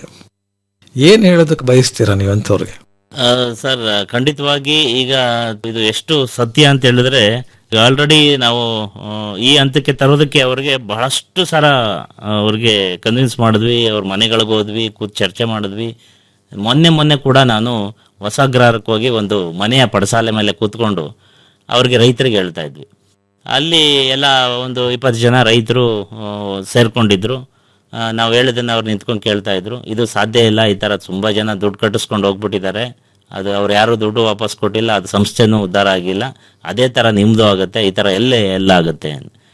ಏನ್ ಹೇಳೋದಕ್ಕೆ ಬಯಸ್ತೀರಾ ನೀವಂತವ್ರಿಗೆ ಆ, ಸರ್ ಖಂಡಿತವಾಗಿ ಈಗ ಇದು ಎಷ್ಟು ಸತ್ಯ ಅಂತ ಹೇಳಿದ್ರೆ ಆಲ್ರೆಡಿ ನಾವು ಆ, ಈ ಹಂತಕ್ಕೆ ತರೋದಕ್ಕೆ ಅವ್ರಿಗೆ ಬಹಳಷ್ಟು ಸಲ ಅವ್ರಿಗೆ ಕನ್ವಿನ್ಸ್ ಮಾಡಿದ್ವಿ ಅವ್ರ ಮನೆಗಳಿಗೆ ಹೋದ್ವಿ ಕೂತ್ ಚರ್ಚೆ ಮಾಡಿದ್ವಿ ಮೊನ್ನೆ ಮೊನ್ನೆ ಕೂಡ ನಾನು ಹೊಸ ಗ್ರಾಹಕಕ್ಕೆ ಹೋಗಿ ಒಂದು ಮನೆಯ ಪಡಸಾಲೆ ಮೇಲೆ ಕೂತ್ಕೊಂಡು ಅವ್ರಿಗೆ ರೈತರಿಗೆ ಹೇಳ್ತಾ ಇದ್ವಿ ಅಲ್ಲಿ ಎಲ್ಲ ಒಂದು ಇಪ್ಪತ್ತು ಜನ ರೈತರು ಆ, ಸೇರ್ಕೊಂಡಿದ್ರು ಆ, ನಾವು ಹೇಳಿದ್ದನ್ನ ಅವ್ರು ನಿಂತ್ಕೊಂಡು ಕೇಳ್ತಾ ಇದ್ರು ಇದು ಸಾಧ್ಯ ಇಲ್ಲ ಈ ತರ ತುಂಬಾ ಜನ ದುಡ್ಡು ಕಟ್ಟಿಸ್ಕೊಂಡು ಹೋಗ್ಬಿಟ್ಟಿದ್ದಾರೆ ಅದು ಅವ್ರು ಯಾರು ದುಡ್ಡು ವಾಪಸ್ ಕೊಟ್ಟಿಲ್ಲ ಅದು ಸಂಸ್ಥೆನೂ ಉದ್ಧಾರ ಆಗಿಲ್ಲ ಅದೇ ತರ ನಿಮ್ದು ಆಗುತ್ತೆ ಈ ತರ ಎಲ್ಲೇ ಎಲ್ಲ ಆಗುತ್ತೆ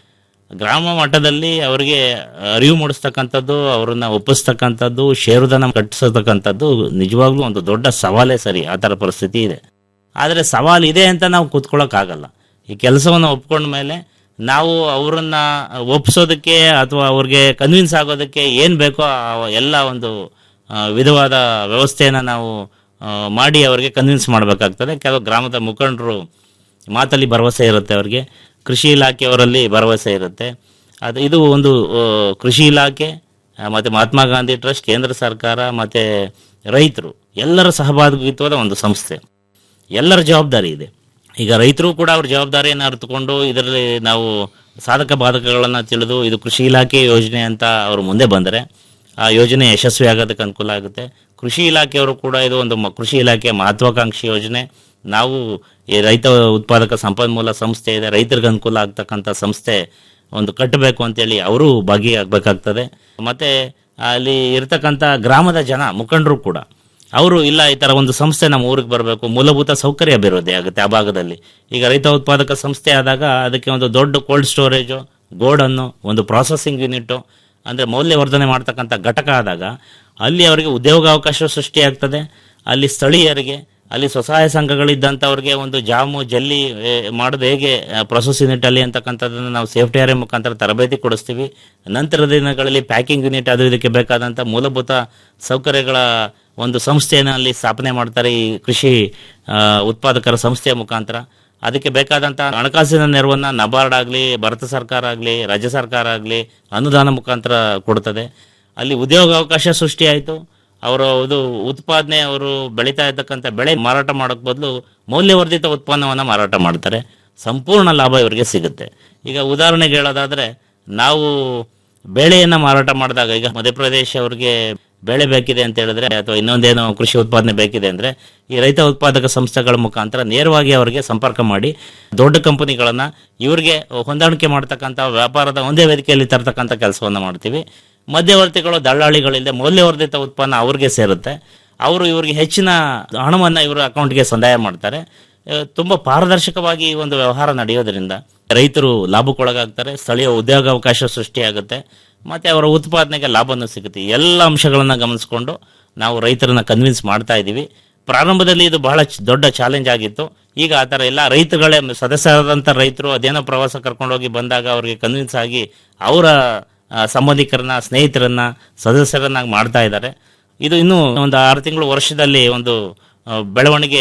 ಗ್ರಾಮ ಮಟ್ಟದಲ್ಲಿ ಅವರಿಗೆ ಅರಿವು ಮೂಡಿಸ್ತಕ್ಕಂಥದ್ದು ಅವರನ್ನ ಒಪ್ಪಿಸ್ತಕ್ಕಂಥದ್ದು ಷೇರುದನ ಕಟ್ಟಿಸತಕ್ಕಂಥದ್ದು ನಿಜವಾಗ್ಲೂ ಒಂದು ದೊಡ್ಡ ಸವಾಲೇ ಸರಿ ಆ ಥರ ಪರಿಸ್ಥಿತಿ ಇದೆ ಆದರೆ ಸವಾಲು ಇದೆ ಅಂತ ನಾವು ಕೂತ್ಕೊಳ್ಳೋಕ್ಕಾಗಲ್ಲ ಈ ಕೆಲಸವನ್ನು ಒಪ್ಕೊಂಡ ಮೇಲೆ ನಾವು ಅವರನ್ನ ಒಪ್ಸೋದಕ್ಕೆ ಅಥವಾ ಅವ್ರಿಗೆ ಕನ್ವಿನ್ಸ್ ಆಗೋದಕ್ಕೆ ಏನು ಬೇಕೋ ಆ ಎಲ್ಲ ಒಂದು ಆ, ವಿಧವಾದ ವ್ಯವಸ್ಥೆಯನ್ನು ನಾವು ಆ, ಮಾಡಿ ಅವರಿಗೆ ಕನ್ವಿನ್ಸ್ ಮಾಡಬೇಕಾಗ್ತದೆ ಕೆಲವು ಗ್ರಾಮದ ಮುಖಂಡರು ಮಾತಲ್ಲಿ ಭರವಸೆ ಇರುತ್ತೆ ಅವರಿಗೆ ಕೃಷಿ ಇಲಾಖೆಯವರಲ್ಲಿ ಭರವಸೆ ಇರುತ್ತೆ ಅದು ಇದು ಒಂದು ಆ, ಕೃಷಿ ಇಲಾಖೆ ಆ, ಮತ್ತೆ ಮಹಾತ್ಮ ಗಾಂಧಿ ಟ್ರಸ್ಟ್ ಕೇಂದ್ರ ಸರ್ಕಾರ ಮತ್ತೆ ರೈತರು ಎಲ್ಲರ ಸಹಭಾಗಿತ್ವದ ಒಂದು ಸಂಸ್ಥೆ ಎಲ್ಲರ ಜವಾಬ್ದಾರಿ ಇದೆ ಈಗ ರೈತರು ಕೂಡ ಅವ್ರ ಜವಾಬ್ದಾರಿಯನ್ನು ಅರ್ಥಕೊಂಡು ಇದರಲ್ಲಿ ನಾವು ಸಾಧಕ ಬಾಧಕಗಳನ್ನು ತಿಳಿದು ಇದು ಕೃಷಿ ಇಲಾಖೆ ಯೋಜನೆ ಅಂತ ಅವರು ಮುಂದೆ ಬಂದರೆ ಆ ಯೋಜನೆ ಯಶಸ್ವಿ ಆಗೋದಕ್ಕೆ ಅನುಕೂಲ ಆಗುತ್ತೆ ಕೃಷಿ ಇಲಾಖೆಯವರು ಕೂಡ ಇದು ಒಂದು ಮ- ಕೃಷಿ ಇಲಾಖೆ ಮಹತ್ವಾಕಾಂಕ್ಷಿ ಯೋಜನೆ ನಾವು ಈ ರೈತ ಉತ್ಪಾದಕ ಸಂಪನ್ಮೂಲ ಸಂಸ್ಥೆ ಇದೆ ರೈತರಿಗೆ ಅನುಕೂಲ ಆಗ್ತಕ್ಕಂಥ ಸಂಸ್ಥೆ ಒಂದು ಕಟ್ಟಬೇಕು ಅಂತೇಳಿ ಅವರು ಭಾಗಿಯಾಗಬೇಕಾಗ್ತದೆ ಮತ್ತೆ ಅಲ್ಲಿ ಇರ್ತಕ್ಕಂಥ ಗ್ರಾಮದ ಜನ ಮುಖಂಡರು ಕೂಡ ಅವರು ಇಲ್ಲ ಈ ತರ ಒಂದು ಸಂಸ್ಥೆ ನಮ್ಮ ಊರಿಗೆ ಬರಬೇಕು ಮೂಲಭೂತ ಸೌಕರ್ಯ ಅಭಿವೃದ್ಧಿ ಆಗುತ್ತೆ ಆ ಭಾಗದಲ್ಲಿ ಈಗ ರೈತ ಉತ್ಪಾದಕ ಸಂಸ್ಥೆ ಆದಾಗ ಅದಕ್ಕೆ ಒಂದು ದೊಡ್ಡ ಕೋಲ್ಡ್ ಸ್ಟೋರೇಜು ಗೋಡನ್ನು ಒಂದು ಪ್ರಾಸೆಸಿಂಗ್ ಯೂನಿಟ್ ಅಂದ್ರೆ ಮೌಲ್ಯವರ್ಧನೆ ಮಾಡ್ತಕ್ಕಂಥ ಘಟಕ ಆದಾಗ ಅಲ್ಲಿ ಅವರಿಗೆ ಉದ್ಯೋಗಾವಕಾಶ ಸೃಷ್ಟಿಯಾಗ್ತದೆ ಅಲ್ಲಿ ಸ್ಥಳೀಯರಿಗೆ ಅಲ್ಲಿ ಸ್ವಸಹಾಯ ಸಂಘಗಳಿದ್ದಂಥವ್ರಿಗೆ ಒಂದು ಜಾಮು ಜಲ್ಲಿ ಏ, ಮಾಡೋದು ಹೇಗೆ ಪ್ರೊಸೆಸ್ ಯೂನಿಟ್ ಅಲ್ಲಿ ಅಂತಕ್ಕಂಥದ್ದನ್ನು ನಾವು ಸೇಫ್ಟಿ ಆರ್ ಮುಖಾಂತರ ತರಬೇತಿ ಕೊಡಿಸ್ತೀವಿ ನಂತರದ ದಿನಗಳಲ್ಲಿ ಪ್ಯಾಕಿಂಗ್ ಯೂನಿಟ್ ಅದು ಇದಕ್ಕೆ ಬೇಕಾದಂಥ ಮೂಲಭೂತ ಸೌಕರ್ಯಗಳ ಒಂದು ಸಂಸ್ಥೆಯನ್ನು ಅಲ್ಲಿ ಸ್ಥಾಪನೆ ಮಾಡ್ತಾರೆ ಈ ಕೃಷಿ ಆ, ಉತ್ಪಾದಕರ ಸಂಸ್ಥೆಯ ಮುಖಾಂತರ ಅದಕ್ಕೆ ಬೇಕಾದಂಥ ಹಣಕಾಸಿನ ನೆರವನ್ನ ನಬಾರ್ಡ್ ಆಗಲಿ ಭಾರತ ಸರ್ಕಾರ ಆಗಲಿ ರಾಜ್ಯ ಸರ್ಕಾರ ಆಗಲಿ ಅನುದಾನ ಮುಖಾಂತರ ಕೊಡ್ತದೆ ಅಲ್ಲಿ ಉದ್ಯೋಗಾವಕಾಶ ಸೃಷ್ಟಿಯಾಯಿತು ಅವರ ಇದು ಉತ್ಪಾದನೆ ಅವರು ಬೆಳೀತಾ ಇರ್ತಕ್ಕಂಥ ಬೆಳೆ ಮಾರಾಟ ಮಾಡೋಕ್ ಬದಲು ಮೌಲ್ಯವರ್ಧಿತ ಉತ್ಪನ್ನವನ್ನ ಮಾರಾಟ ಮಾಡ್ತಾರೆ ಸಂಪೂರ್ಣ ಲಾಭ ಇವರಿಗೆ ಸಿಗುತ್ತೆ ಈಗ ಉದಾಹರಣೆಗೆ ಹೇಳೋದಾದ್ರೆ ನಾವು ಬೆಳೆಯನ್ನ ಮಾರಾಟ ಮಾಡಿದಾಗ ಈಗ ಮಧ್ಯಪ್ರದೇಶ ಅವ್ರಿಗೆ ಬೆಳೆ ಬೇಕಿದೆ ಅಂತ ಹೇಳಿದ್ರೆ ಅಥವಾ ಇನ್ನೊಂದೇನೋ ಕೃಷಿ ಉತ್ಪಾದನೆ ಬೇಕಿದೆ ಅಂದ್ರೆ ಈ ರೈತ ಉತ್ಪಾದಕ ಸಂಸ್ಥೆಗಳ ಮುಖಾಂತರ ನೇರವಾಗಿ ಅವರಿಗೆ ಸಂಪರ್ಕ ಮಾಡಿ ದೊಡ್ಡ ಕಂಪನಿಗಳನ್ನ ಇವರಿಗೆ ಹೊಂದಾಣಿಕೆ ಮಾಡ್ತಕ್ಕಂಥ ವ್ಯಾಪಾರದ ಒಂದೇ ವೇದಿಕೆಯಲ್ಲಿ ತರ್ತಕ್ಕಂಥ ಕೆಲಸವನ್ನ ಮಾಡ್ತೀವಿ ಮಧ್ಯವರ್ತಿಗಳು ದಳ್ಳಾಳಿಗಳಿಲ್ಲದೆ ಮೌಲ್ಯವರ್ಧಿತ ಉತ್ಪನ್ನ ಅವ್ರಿಗೆ ಸೇರುತ್ತೆ ಅವರು ಇವರಿಗೆ ಹೆಚ್ಚಿನ ಹಣವನ್ನ ಇವರ ಅಕೌಂಟ್ಗೆ ಸಂದಾಯ ಮಾಡ್ತಾರೆ ಆ, ತುಂಬಾ ಪಾರದರ್ಶಕವಾಗಿ ಈ ಒಂದು ವ್ಯವಹಾರ ನಡೆಯೋದ್ರಿಂದ ರೈತರು ಲಾಭಕ್ಕೊಳಗಾಗ್ತಾರೆ ಸ್ಥಳೀಯ ಉದ್ಯೋಗಾವಕಾಶ ಸೃಷ್ಟಿಯಾಗುತ್ತೆ ಮತ್ತೆ ಅವರ ಉತ್ಪಾದನೆಗೆ ಲಾಭನೂ ಸಿಗುತ್ತೆ ಈ ಎಲ್ಲ ಅಂಶಗಳನ್ನ ಗಮನಿಸಿಕೊಂಡು ನಾವು ರೈತರನ್ನ ಕನ್ವಿನ್ಸ್ ಮಾಡ್ತಾ ಇದ್ದೀವಿ ಪ್ರಾರಂಭದಲ್ಲಿ ಇದು ಬಹಳ ಚ- ದೊಡ್ಡ ಚಾಲೆಂಜ್ ಆಗಿತ್ತು ಈಗ ಆ ಥರ ಎಲ್ಲ ರೈತಗಳೇ ಸದಸ್ಯರಾದಂಥ ರೈತರು ಅದೇನೋ ಪ್ರವಾಸ ಕರ್ಕೊಂಡೋಗಿ ಬಂದಾಗ ಅವ್ರಿಗೆ ಕನ್ವಿನ್ಸ್ ಆಗಿ ಅವರ ಆ, ಸಂಬಂಧಿಕರನ್ನ ಸ್ನೇಹಿತರನ್ನ ಸದಸ್ಯರನ್ನಾಗಿ ಮಾಡ್ತಾ ಇದ್ದಾರೆ ಇದು ಇನ್ನು ಒಂದು ಆರು ತಿಂಗಳು ವರ್ಷದಲ್ಲಿ ಒಂದು ಆ, ಬೆಳವಣಿಗೆ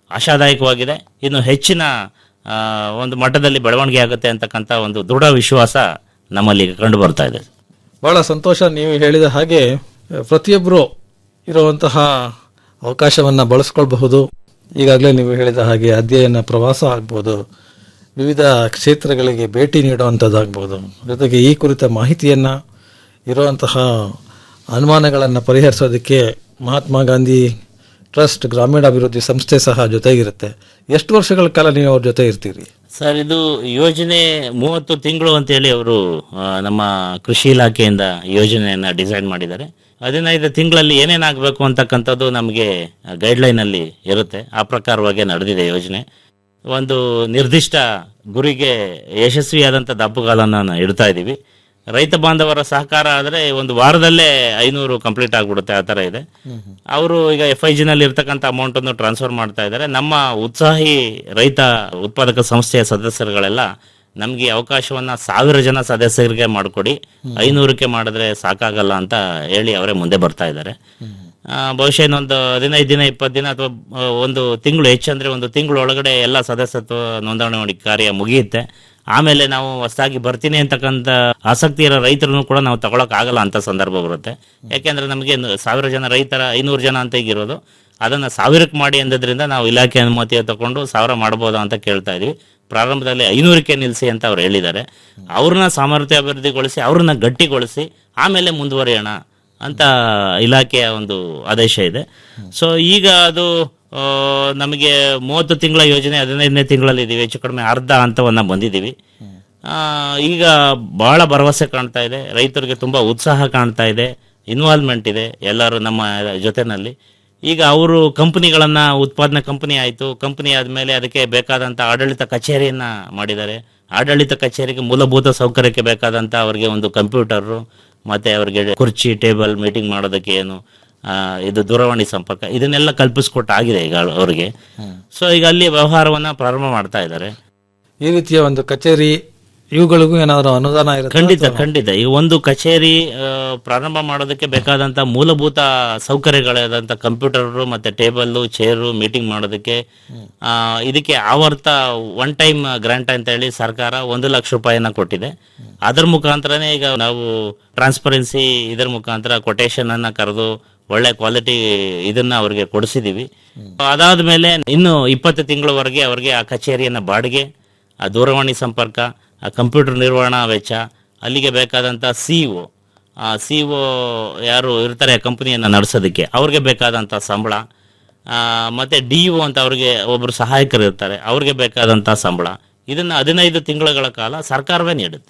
ಆಶಾದಾಯಕವಾಗಿದೆ ಇನ್ನು ಹೆಚ್ಚಿನ ಆ, ಒಂದು ಮಟ್ಟದಲ್ಲಿ ಬೆಳವಣಿಗೆ ಆಗುತ್ತೆ ಅಂತಕ್ಕಂಥ ಒಂದು ದೃಢ ವಿಶ್ವಾಸ ನಮ್ಮಲ್ಲಿ ಕಂಡು ಬರ್ತಾ ಇದೆ ಬಹಳ ಸಂತೋಷ ನೀವು ಹೇಳಿದ ಹಾಗೆ ಅಹ್, ಪ್ರತಿಯೊಬ್ಬರು ಇರುವಂತಹ ಅವಕಾಶವನ್ನು ಬಳಸ್ಕೊಳ್ಬಹುದು ಈಗಾಗಲೇ ನೀವು ಹೇಳಿದ ಹಾಗೆ ಅಧ್ಯಯನ ಪ್ರವಾಸ ಆಗ್ಬೋದು ವಿವಿಧ ಕ್ಷೇತ್ರಗಳಿಗೆ ಭೇಟಿ ನೀಡುವಂಥದ್ದಾಗ್ಬೋದು ಜೊತೆಗೆ ಈ ಕುರಿತ ಮಾಹಿತಿಯನ್ನು ಇರುವಂತಹ ಅನುಮಾನಗಳನ್ನು ಪರಿಹರಿಸೋದಕ್ಕೆ ಮಹಾತ್ಮ ಗಾಂಧಿ ಟ್ರಸ್ಟ್ ಗ್ರಾಮೀಣಾಭಿವೃದ್ಧಿ ಸಂಸ್ಥೆ ಸಹ ಜೊತೆಗಿರುತ್ತೆ ಎಷ್ಟು ವರ್ಷಗಳ ಕಾಲ ನೀವು ಅವ್ರ ಜೊತೆ ಇರ್ತೀರಿ ಸರ್ ಇದು ಯೋಜನೆ ಮೂವತ್ತು ತಿಂಗಳು ಅಂತೇಳಿ ಅವರು ಆ, ನಮ್ಮ ಕೃಷಿ ಇಲಾಖೆಯಿಂದ ಯೋಜನೆಯನ್ನ ಡಿಸೈನ್ ಮಾಡಿದ್ದಾರೆ ಹದಿನೈದು ತಿಂಗಳಲ್ಲಿ ಏನೇನಾಗಬೇಕು ಅಂತಕ್ಕಂಥದ್ದು ನಮಗೆ ಗೈಡ್ಲೈನ್ ಅಲ್ಲಿ ಇರುತ್ತೆ ಆ ಪ್ರಕಾರವಾಗಿ ನಡೆದಿದೆ ಯೋಜನೆ ಒಂದು ನಿರ್ದಿಷ್ಟ ಗುರಿಗೆ ಯಶಸ್ವಿಯಾದಂಥ ದಪ್ಪುಗಾಲನ್ನು ಇಡ್ತಾ ಇದ್ದೀವಿ ರೈತ ಬಾಂಧವರ ಸಹಕಾರ ಆದರೆ ಒಂದು ವಾರದಲ್ಲೇ ಐನೂರು ಕಂಪ್ಲೀಟ್ ಆಗಿಬಿಡುತ್ತೆ ಆ ಥರ ಇದೆ ಅವರು ಈಗ ಎಫ್ ಐ ಜಿನಲ್ಲಿ ಇರ್ತಕ್ಕಂಥ ಅಮೌಂಟನ್ನು ಟ್ರಾನ್ಸ್ಫರ್ ಮಾಡ್ತಾ ಇದ್ದಾರೆ ನಮ್ಮ ಉತ್ಸಾಹಿ ರೈತ ಉತ್ಪಾದಕ ಸಂಸ್ಥೆಯ ಸದಸ್ಯರುಗಳೆಲ್ಲ ನಮಗೆ ಅವಕಾಶವನ್ನ ಸಾವಿರ ಜನ ಸದಸ್ಯರಿಗೆ ಮಾಡಿಕೊಡಿ ಐನೂರಕ್ಕೆ ಮಾಡಿದ್ರೆ ಸಾಕಾಗಲ್ಲ ಅಂತ ಹೇಳಿ ಅವರೇ ಮುಂದೆ ಬರ್ತಾ ಇದ್ದಾರೆ ಆ, ಬಹುಶಃ ಇನ್ನೊಂದು ಹದಿನೈದು ದಿನ ಇಪ್ಪತ್ತು ದಿನ ಅಥವಾ ಆ, ಒಂದು ತಿಂಗಳು ಹೆಚ್ಚಂದ್ರೆ ಒಂದು ತಿಂಗಳು ಒಳಗಡೆ ಎಲ್ಲ ಸದಸ್ಯತ್ವ ನೋಂದಣಿ ಮಾಡಿ ಕಾರ್ಯ ಮುಗಿಯುತ್ತೆ ಆಮೇಲೆ ನಾವು ಹೊಸದಾಗಿ ಬರ್ತೀನಿ ಅಂತಕ್ಕಂಥ ಆಸಕ್ತಿ ಇರೋ ರೈತರನ್ನು ಕೂಡ ನಾವು ತಗೊಳಕ್ ಆಗಲ್ಲ ಅಂತ ಸಂದರ್ಭ ಬರುತ್ತೆ ಯಾಕೆಂದ್ರೆ ನಮಗೆ ನ- ಸಾವಿರ ಜನ ರೈತರ ಐನೂರು ಜನ ಅಂತ ಈಗಿರೋದು ಅದನ್ನ ಸಾವಿರಕ್ಕೆ ಮಾಡಿ ಅಂದದ್ರಿಂದ ನಾವು ಇಲಾಖೆ ಅನುಮತಿಯ ತಗೊಂಡು ಸಾವಿರ ಮಾಡ್ಬೋದಾ ಅಂತ ಕೇಳ್ತಾ ಇದೀವಿ ಪ್ರಾರಂಭದಲ್ಲಿ ಐನೂರಕ್ಕೆ ನಿಲ್ಲಿಸಿ ಅಂತ ಅವ್ರು ಹೇಳಿದ್ದಾರೆ ಅವ್ರನ್ನ ಸಾಮರ್ಥ್ಯ ಅಭಿವೃದ್ಧಿಗೊಳಿಸಿ ಅವ್ರನ್ನ ಗಟ್ಟಿಗೊಳಿಸಿ ಆಮೇಲೆ ಮುಂದುವರಿಯೋಣ ಅಂತ ಇಲಾಖೆಯ ಒಂದು ಆದೇಶ ಇದೆ ಸೊ ಈಗ ಅದು ಆ, ನಮಗೆ ಮೂವತ್ತು ತಿಂಗಳ ಯೋಜನೆ ಹದಿನೈದನೇ ತಿಂಗಳಲ್ಲಿ ಇದೀವಿ ಹೆಚ್ಚು ಕಡಿಮೆ ಅರ್ಧ ಹಂತವನ್ನ ಬಂದಿದ್ದೀವಿ ಆ, ಈಗ ಬಹಳ ಭರವಸೆ ಕಾಣ್ತಾ ಇದೆ ರೈತರಿಗೆ ತುಂಬಾ ಉತ್ಸಾಹ ಕಾಣ್ತಾ ಇದೆ ಇನ್ವಾಲ್ವ್ಮೆಂಟ್ ಇದೆ ಎಲ್ಲರೂ ನಮ್ಮ ಜೊತೆನಲ್ಲಿ ಈಗ ಅವರು ಕಂಪನಿಗಳನ್ನ ಉತ್ಪಾದನಾ ಕಂಪನಿ ಆಯಿತು ಕಂಪನಿ ಆದಮೇಲೆ ಅದಕ್ಕೆ ಬೇಕಾದಂಥ ಆಡಳಿತ ಕಚೇರಿಯನ್ನ ಮಾಡಿದ್ದಾರೆ ಆಡಳಿತ ಕಚೇರಿಗೆ ಮೂಲಭೂತ ಸೌಕರ್ಯಕ್ಕೆ ಬೇಕಾದಂಥ ಅವರಿಗೆ ಒಂದು ಕಂಪ್ಯೂಟರು ಮತ್ತೆ ಅವರಿಗೆ ಕುರ್ಚಿ ಟೇಬಲ್ ಮೀಟಿಂಗ್ ಮಾಡೋದಕ್ಕೆ ಏನು ಆ, ಇದು ದೂರವಾಣಿ ಸಂಪರ್ಕ ಇದನ್ನೆಲ್ಲ ಕಲ್ಪಿಸ್ಕೊಟ್ಟಾಗಿದೆ ಈಗ ಅವರಿಗೆ ಸೊ ಈಗ ಅಲ್ಲಿ ವ್ಯವಹಾರವನ್ನ ಪ್ರಾರಂಭ ಮಾಡ್ತಾ ಇದ್ದಾರೆ ಈ ರೀತಿಯ ಒಂದು ಕಚೇರಿ ಇವುಗಳಿಗೂ ಏನಾದರೂ ಅನುದಾನ ಇರುತ್ತೆ ಖಂಡಿತ ಖಂಡಿತ ಈಗ ಒಂದು ಕಚೇರಿ ಆ, ಪ್ರಾರಂಭ ಮಾಡೋದಕ್ಕೆ ಬೇಕಾದಂತ ಮೂಲಭೂತ ಸೌಕರ್ಯಗಳಾದಂತ ಕಂಪ್ಯೂಟರ್ ಮತ್ತೆ ಟೇಬಲ್ ಚೇರು ಮೀಟಿಂಗ್ ಮಾಡೋದಕ್ಕೆ ಆ, ಇದಕ್ಕೆ ಆವರ್ತ ಒನ್ ಟೈಮ್ ಗ್ರಾಂಟ್ ಅಂತ ಹೇಳಿ ಸರ್ಕಾರ ಒಂದು ಲಕ್ಷ ರೂಪಾಯಿನ ಕೊಟ್ಟಿದೆ ಅದರ ಮುಖಾಂತರನೇ ಈಗ ನಾವು ಟ್ರಾನ್ಸ್ಪರೆನ್ಸಿ ಇದರ ಮುಖಾಂತರ ಕೊಟೇಶನ್ ಅನ್ನ ಕರೆದು ಒಳ್ಳೆ ಕ್ವಾಲಿಟಿ ಇದನ್ನ ಅವ್ರಿಗೆ ಕೊಡಿಸಿದೀವಿ ಅದಾದ್ಮೇಲೆ ಇನ್ನು ಇಪ್ಪತ್ತು ತಿಂಗಳವರೆಗೆ ಅವ್ರಿಗೆ ಆ ಕಚೇರಿಯನ್ನ ಬಾಡಿಗೆ ಆ ದೂರವಾಣಿ ಸಂಪರ್ಕ ಆ ಕಂಪ್ಯೂಟರ್ ನಿರ್ವಹಣಾ ವೆಚ್ಚ ಅಲ್ಲಿಗೆ ಬೇಕಾದಂಥ ಸಿ ಒ ಆ ಸಿ ಒ ಯಾರು ಇರ್ತಾರೆ ಕಂಪನಿಯನ್ನು ನಡೆಸೋದಕ್ಕೆ ಅವ್ರಿಗೆ ಬೇಕಾದಂಥ ಸಂಬಳ ಆ, ಮತ್ತೆ ಡಿ ಒ ಅಂತ ಅವ್ರಿಗೆ ಒಬ್ಬರು ಸಹಾಯಕರು ಇರ್ತಾರೆ ಅವ್ರಿಗೆ ಬೇಕಾದಂಥ ಸಂಬಳ ಇದನ್ನು ಹದಿನೈದು ತಿಂಗಳುಗಳ ಕಾಲ ಸರ್ಕಾರವೇ ನೀಡುತ್ತೆ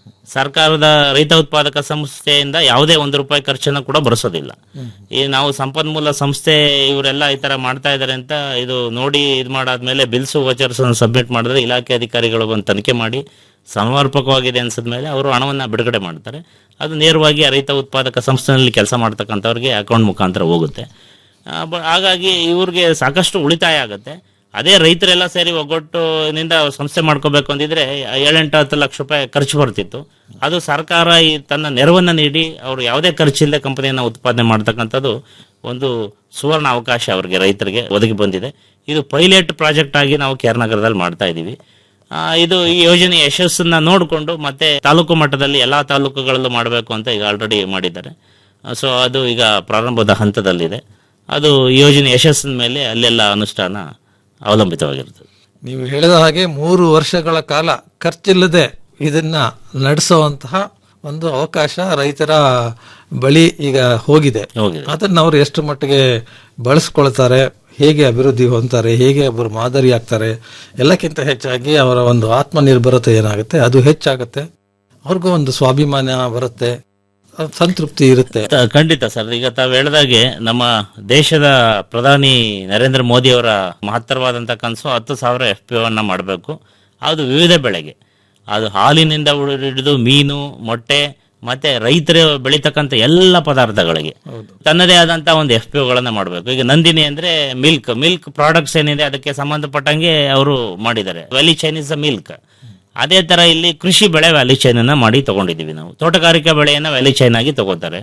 ಸರ್ಕಾರದ ರೈತ ಉತ್ಪಾದಕ ಸಂಸ್ಥೆಯಿಂದ ಯಾವುದೇ ಒಂದು ರೂಪಾಯಿ ಖರ್ಚನ್ನು ಕೂಡ ಬರೆಸೋದಿಲ್ಲ ಈ ನಾವು ಸಂಪನ್ಮೂಲ ಸಂಸ್ಥೆ ಇವರೆಲ್ಲ ಈ ತರ ಮಾಡ್ತಾ ಇದ್ದಾರೆ ಅಂತ ಇದು ನೋಡಿ ಇದು ಮಾಡಾದ್ಮೇಲೆ ಬಿಲ್ಸ್ ವಚರ್ಸ್ ಸಬ್ಮಿಟ್ ಮಾಡಿದ್ರೆ ಇಲಾಖೆ ಅಧಿಕಾರಿಗಳು ಬಂದು ತನಿಖೆ ಮಾಡಿ ಸಮರ್ಪಕವಾಗಿದೆ ಅನ್ಸಿದ್ಮೇಲೆ ಅವರು ಹಣವನ್ನ ಬಿಡುಗಡೆ ಮಾಡ್ತಾರೆ ಅದು ನೇರವಾಗಿ ಆ ರೈತ ಉತ್ಪಾದಕ ಸಂಸ್ಥೆಯಲ್ಲಿ ಕೆಲಸ ಮಾಡ್ತಕ್ಕಂಥವ್ರಿಗೆ ಅಕೌಂಟ್ ಮುಖಾಂತರ ಹೋಗುತ್ತೆ ಆ, ಬ- ಹಾಗಾಗಿ ಇವ್ರಿಗೆ ಸಾಕಷ್ಟು ಉಳಿತಾಯ ಆಗುತ್ತೆ ಅದೇ ರೈತರೆಲ್ಲ ಸೇರಿ ಒಗ್ಗಟ್ಟಿನಿಂದ ಸಂಸ್ಥೆ ಮಾಡ್ಕೋಬೇಕು ಅಂದಿದ್ರೆ ಏಳೆಂಟು ಹತ್ತು ಲಕ್ಷ ರೂಪಾಯಿ ಖರ್ಚು ಬರ್ತಿತ್ತು ಅದು ಸರ್ಕಾರ ಈ ತನ್ನ ನೆರವನ್ನ ನೀಡಿ ಅವರು ಯಾವುದೇ ಖರ್ಚಿಲ್ಲದೆ ಕಂಪನಿಯನ್ನ ಉತ್ಪಾದನೆ ಮಾಡ್ತಕ್ಕಂಥದ್ದು ಒಂದು ಸುವರ್ಣ ಅವಕಾಶ ಅವರಿಗೆ ರೈತರಿಗೆ ಒದಗಿ ಬಂದಿದೆ ಇದು ಪೈಲಟ್ ಪ್ರಾಜೆಕ್ಟ್ ಆಗಿ ನಾವು ಕೇರ್ನಗರದಲ್ಲಿ ಮಾಡ್ತಾ ಇದ್ದೀವಿ ಆ, ಇದು ಈ ಯೋಜನೆ ಯಶಸ್ಸನ್ನ ನೋಡಿಕೊಂಡು ಮತ್ತೆ ತಾಲೂಕು ಮಟ್ಟದಲ್ಲಿ ಎಲ್ಲಾ ತಾಲೂಕುಗಳಲ್ಲೂ ಮಾಡಬೇಕು ಅಂತ ಈಗ ಆಲ್ರೆಡಿ ಮಾಡಿದ್ದಾರೆ ಸೊ ಅದು ಈಗ ಪ್ರಾರಂಭದ ಹಂತದಲ್ಲಿದೆ ಅದು ಈ ಯೋಜನೆ ಯಶಸ್ಸಿನ ಮೇಲೆ ಅಲ್ಲೆಲ್ಲ ಅನುಷ್ಠಾನ ಅವಲಂಬಿತವಾಗಿರ್ತದೆ ನೀವು ಹೇಳಿದ ಹಾಗೆ ಮೂರು ವರ್ಷಗಳ ಕಾಲ ಖರ್ಚಿಲ್ಲದೆ ಇದನ್ನ ನಡೆಸುವಂತಹ ಒಂದು ಅವಕಾಶ ರೈತರ ಬಳಿ ಈಗ ಹೋಗಿದೆ ಹೋಗಿದೆ. ಅದನ್ನ ಅವರು ಎಷ್ಟು ಮಟ್ಟಿಗೆ ಬಳಸ್ಕೊಳ್ತಾರೆ ಹೇಗೆ ಅಭಿವೃದ್ಧಿ ಹೊಂದ್ತಾರೆ ಹೇಗೆ ಒಬ್ಬರು ಮಾದರಿ ಆಗ್ತಾರೆ ಎಲ್ಲಕ್ಕಿಂತ ಹೆಚ್ಚಾಗಿ ಅವರ ಒಂದು ಆತ್ಮನಿರ್ಭರತೆ ಏನಾಗುತ್ತೆ ಅದು ಹೆಚ್ಚಾಗುತ್ತೆ ಅವ್ರಿಗೂ ಒಂದು ಸ್ವಾಭಿಮಾನ ಬರುತ್ತೆ ಅಹ್ ಸಂತೃಪ್ತಿ ಇರುತ್ತೆ ತ- ಖಂಡಿತ ಸರ್ ಈಗ ತಾವು ಹೇಳಿದಾಗೆ ನಮ್ಮ ದೇಶದ ಪ್ರಧಾನಿ ನರೇಂದ್ರ ಮೋದಿ ಅವರ ಮಹತ್ತರವಾದಂಥ ಕನಸು ಹತ್ತು ಸಾವಿರ ಎಫ್ ಪಿ ಅನ್ನ ಮಾಡಬೇಕು ಅದು ವಿವಿಧ ಬೆಳೆಗೆ ಅದು ಹಾಲಿನಿಂದ ಉಳಿ- ಹಿಡಿದು ಮೀನು ಮೊಟ್ಟೆ ಮತ್ತೆ ರೈತರು ಬೆಳೀತಕ್ಕಂಥ ಎಲ್ಲ ಪದಾರ್ಥಗಳಿಗೆ ತನ್ನದೇ ಆದಂತ ಒಂದು ಎಫ್ ಪಿ ಒಗಳನ್ನ ಮಾಡಬೇಕು ಈಗ ನಂದಿನಿ ಅಂದ್ರೆ ಮಿಲ್ಕ್ ಮಿಲ್ಕ್ ಪ್ರಾಡಕ್ಟ್ಸ್ ಏನಿದೆ ಅದಕ್ಕೆ ಸಂಬಂಧಪಟ್ಟಂಗೆ ಅವರು ಮಾಡಿದ್ದಾರೆ ವ್ಯಾಲಿ ಚೈನ್ ಇಸ್ ಮಿಲ್ಕ್ ಅದೇ ತರ ಇಲ್ಲಿ ಕೃಷಿ ಬೆಳೆ ವ್ಯಾಲಿ ಚೈನ್ ಅನ್ನ ಮಾಡಿ ತಗೊಂಡಿದೀವಿ ನಾವು ತೋಟಗಾರಿಕಾ ಬೆಳೆಯನ್ನ ವ್ಯಾಲಿ ಚೈನ್ ಆಗಿ ತಗೋತಾರೆ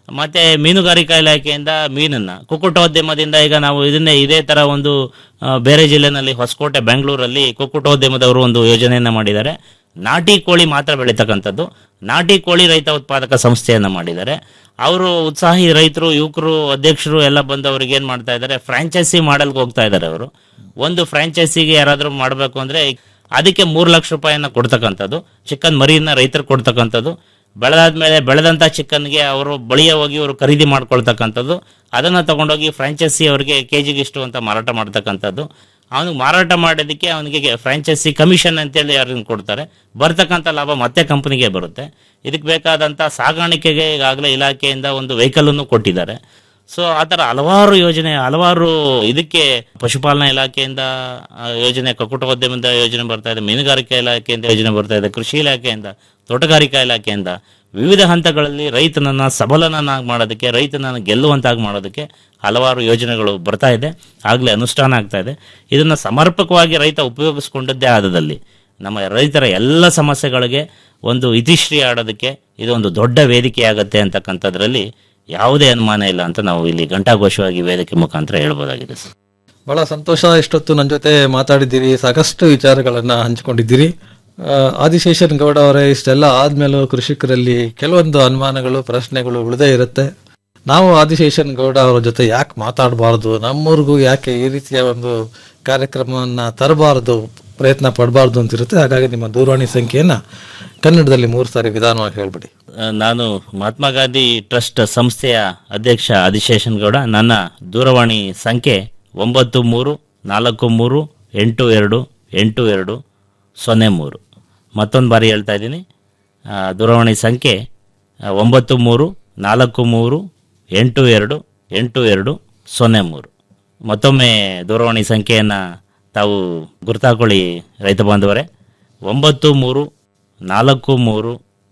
ಮತ್ತೆ ಮೀನುಗಾರಿಕಾ ಇಲಾಖೆಯಿಂದ ಮೀನನ್ನ ಕುಕ್ಕುಟೋದ್ಯಮದಿಂದ ಈಗ ನಾವು ಇದನ್ನೇ ಇದೇ ತರ ಒಂದು ಆ, ಬೇರೆ ಜಿಲ್ಲೆನಲ್ಲಿ ಹೊಸಕೋಟೆ ಬೆಂಗಳೂರಲ್ಲಿ ಕುಕ್ಕುಟೋದ್ಯಮದವರು ಒಂದು ಯೋಜನೆಯನ್ನ ಮಾಡಿದ್ದಾರೆ ನಾಟಿ ಕೋಳಿ ಮಾತ್ರ ಬೆಳೀತಕ್ಕಂಥದ್ದು ನಾಟಿ ಕೋಳಿ ರೈತ ಉತ್ಪಾದಕ ಸಂಸ್ಥೆಯನ್ನ ಮಾಡಿದ್ದಾರೆ ಅವರು ಉತ್ಸಾಹಿ ರೈತರು ಯುವಕರು ಅಧ್ಯಕ್ಷರು ಎಲ್ಲ ಬಂದು ಅವ್ರಿಗೆ ಏನ್ ಮಾಡ್ತಾ ಇದ್ದಾರೆ ಫ್ರಾಂಚೈಸಿ ಮಾಡಲ್ಗೆ ಹೋಗ್ತಾ ಇದ್ದಾರೆ ಅವರು ಒಂದು ಫ್ರಾಂಚೈಸಿಗೆ ಯಾರಾದ್ರೂ ಮಾಡಬೇಕು ಅಂದ್ರೆ ಅದಕ್ಕೆ ಮೂರು ಲಕ್ಷ ರೂಪಾಯಿಯನ್ನ ಕೊಡ್ತಕ್ಕಂಥದ್ದು ಚಿಕನ್ ಮರಿಯನ್ನ ರೈತರು ಕೊಡ್ತಕ್ಕಂಥದ್ದು ಬೆಳೆದಾದ್ಮೇಲೆ ಬೆಳೆದಂತ ಚಿಕನ್ಗೆ ಅವರು ಬಳಿಯ ಹೋಗಿ ಅವರು ಖರೀದಿ ಮಾಡ್ಕೊಳ್ತಕ್ಕಂಥದ್ದು ಅದನ್ನ ತಗೊಂಡೋಗಿ ಫ್ರಾಂಚೈಸಿ ಅವರಿಗೆ ಕೆಜಿಗೆ ಇಷ್ಟು ಅಂತ ಮಾರಾಟ ಮಾಡ್ತಕ್ಕಂಥದ್ದು ಅವನು ಮಾರಾಟ ಮಾಡೋದಕ್ಕೆ ಅವನಿಗೆ ಫ್ರಾಂಚೈಸಿ ಕಮಿಷನ್ ಅಂತೇಳಿ ಯಾರನ್ನ ಕೊಡ್ತಾರೆ ಬರ್ತಕ್ಕಂಥ ಲಾಭ ಮತ್ತೆ ಕಂಪನಿಗೆ ಬರುತ್ತೆ ಇದಕ್ಕೆ ಬೇಕಾದಂತ ಸಾಗಾಣಿಕೆಗೆ ಈಗಾಗಲೇ ಇಲಾಖೆಯಿಂದ ಒಂದು ವೆಹಿಕಲ್ ಅನ್ನು ಕೊಟ್ಟಿದ್ದಾರೆ ಸೊ ಆ ಥರ ಹಲವಾರು ಯೋಜನೆ ಹಲವಾರು ಇದಕ್ಕೆ ಪಶುಪಾಲನಾ ಇಲಾಖೆಯಿಂದ ಆ, ಯೋಜನೆ ಕಕ್ಕುಟೋದ್ಯಮದ ಯೋಜನೆ ಬರ್ತಾ ಇದೆ ಮೀನುಗಾರಿಕಾ ಇಲಾಖೆಯಿಂದ ಯೋಜನೆ ಬರ್ತಾ ಇದೆ ಕೃಷಿ ಇಲಾಖೆಯಿಂದ ತೋಟಗಾರಿಕಾ ಇಲಾಖೆಯಿಂದ ವಿವಿಧ ಹಂತಗಳಲ್ಲಿ ರೈತನನ್ನ ಸಬಲನನ್ನಾಗಿ ಮಾಡೋದಕ್ಕೆ ರೈತನನ್ನ ಗೆಲ್ಲುವಂತಾಗಿ ಮಾಡೋದಕ್ಕೆ ಹಲವಾರು ಯೋಜನೆಗಳು ಬರ್ತಾ ಇದೆ ಆಗಲೇ ಅನುಷ್ಠಾನ ಆಗ್ತಾ ಇದೆ ಇದನ್ನ ಸಮರ್ಪಕವಾಗಿ ರೈತ ಉಪಯೋಗಿಸ್ಕೊಂಡದ್ದೇ ಆದದಲ್ಲಿ ನಮ್ಮ ರೈತರ ಎಲ್ಲ ಸಮಸ್ಯೆಗಳಿಗೆ ಒಂದು ಇತಿಶ್ರೀ ಆಡೋದಕ್ಕೆ ಇದು ಒಂದು ದೊಡ್ಡ ವೇದಿಕೆಯಾಗತ್ತೆ ಅಂತಕ್ಕಂಥದ್ರಲ್ಲಿ ಯಾವುದೇ ಅನುಮಾನ ಇಲ್ಲ ಅಂತ ನಾವು ಇಲ್ಲಿ ಘಂಟಾಘೋಷವಾಗಿ ವೇದಿಕೆ ಮುಖಾಂತರ ಹೇಳ್ಬೋದಾಗಿದೆ ಸರ್ ಬಹಳ ಸಂತೋಷ ಇಷ್ಟೊತ್ತು ನನ್ನ ಜೊತೆ ಮಾತಾಡಿದ್ದೀರಿ ಸಾಕಷ್ಟು ವಿಚಾರಗಳನ್ನ ಹಂಚಿಕೊಂಡಿದ್ದೀರಿ ಆ, ಆದಿಶೇಷನ್ ಗೌಡ ಅವರೇ ಇಷ್ಟೆಲ್ಲ ಆದ್ಮೇಲೂ ಕೃಷಿಕರಲ್ಲಿ ಕೆಲವೊಂದು ಅನುಮಾನಗಳು ಪ್ರಶ್ನೆಗಳು ಉಳಿದೇ ಇರುತ್ತೆ ನಾವು ಆದಿಶೇಷನ್ ಗೌಡ ಅವರ ಜೊತೆ ಯಾಕೆ ಮಾತಾಡಬಾರ್ದು ನಮ್ಮೂರಿಗೂ ಯಾಕೆ ಈ ರೀತಿಯ ಒಂದು ಕಾರ್ಯಕ್ರಮವನ್ನ ತರಬಾರದು ಪ್ರಯತ್ನ ಪಡಬಾರ್ದು ಅಂತ ಇರುತ್ತೆ ಹಾಗಾಗಿ ನಿಮ್ಮ ದೂರವಾಣಿ ಸಂಖ್ಯೆಯನ್ನ ಕನ್ನಡದಲ್ಲಿ ಮೂರು ಸಾರಿ ವಿಧಾನವಾಗಿ ಹೇಳ್ಬಿಡಿ ಆ, ನಾನು ಮಹಾತ್ಮ ಗಾಂಧಿ ಟ್ರಸ್ಟ್ ಸಂಸ್ಥೆಯ ಅಧ್ಯಕ್ಷ ಆದಿಶೇಷನ್ ಗೌಡ ನನ್ನ ದೂರವಾಣಿ ಸಂಖ್ಯೆ ಒಂಬತ್ತು ಮೂರು ನಾಲ್ಕು ಮೂರು ಎಂಟು ಎರಡು ಎಂಟು ಎರಡು ಸೊನ್ನೆ ಮೂರು ಮತ್ತೊಂದು ಬಾರಿ ಹೇಳ್ತಾ ಇದ್ದೀನಿ ಆ, ದೂರವಾಣಿ ಸಂಖ್ಯೆ ಆ, ಒಂಬತ್ತು ಮೂರು ನಾಲ್ಕು ಮೂರು ಎಂಟು ಎರಡು ಎಂಟು ಎರಡು ಸೊನ್ನೆ ಮೂರು ಮತ್ತೊಮ್ಮೆ ದೂರವಾಣಿ ಸಂಖ್ಯೆಯನ್ನು ತಾವು ಗುರ್ತಾಕೊಳ್ಳಿ ರೈತ ಬಾಂಧವರೇ ಒಂಬತ್ತು ಮೂರು ನಾಲ್ಕು ಮೂರು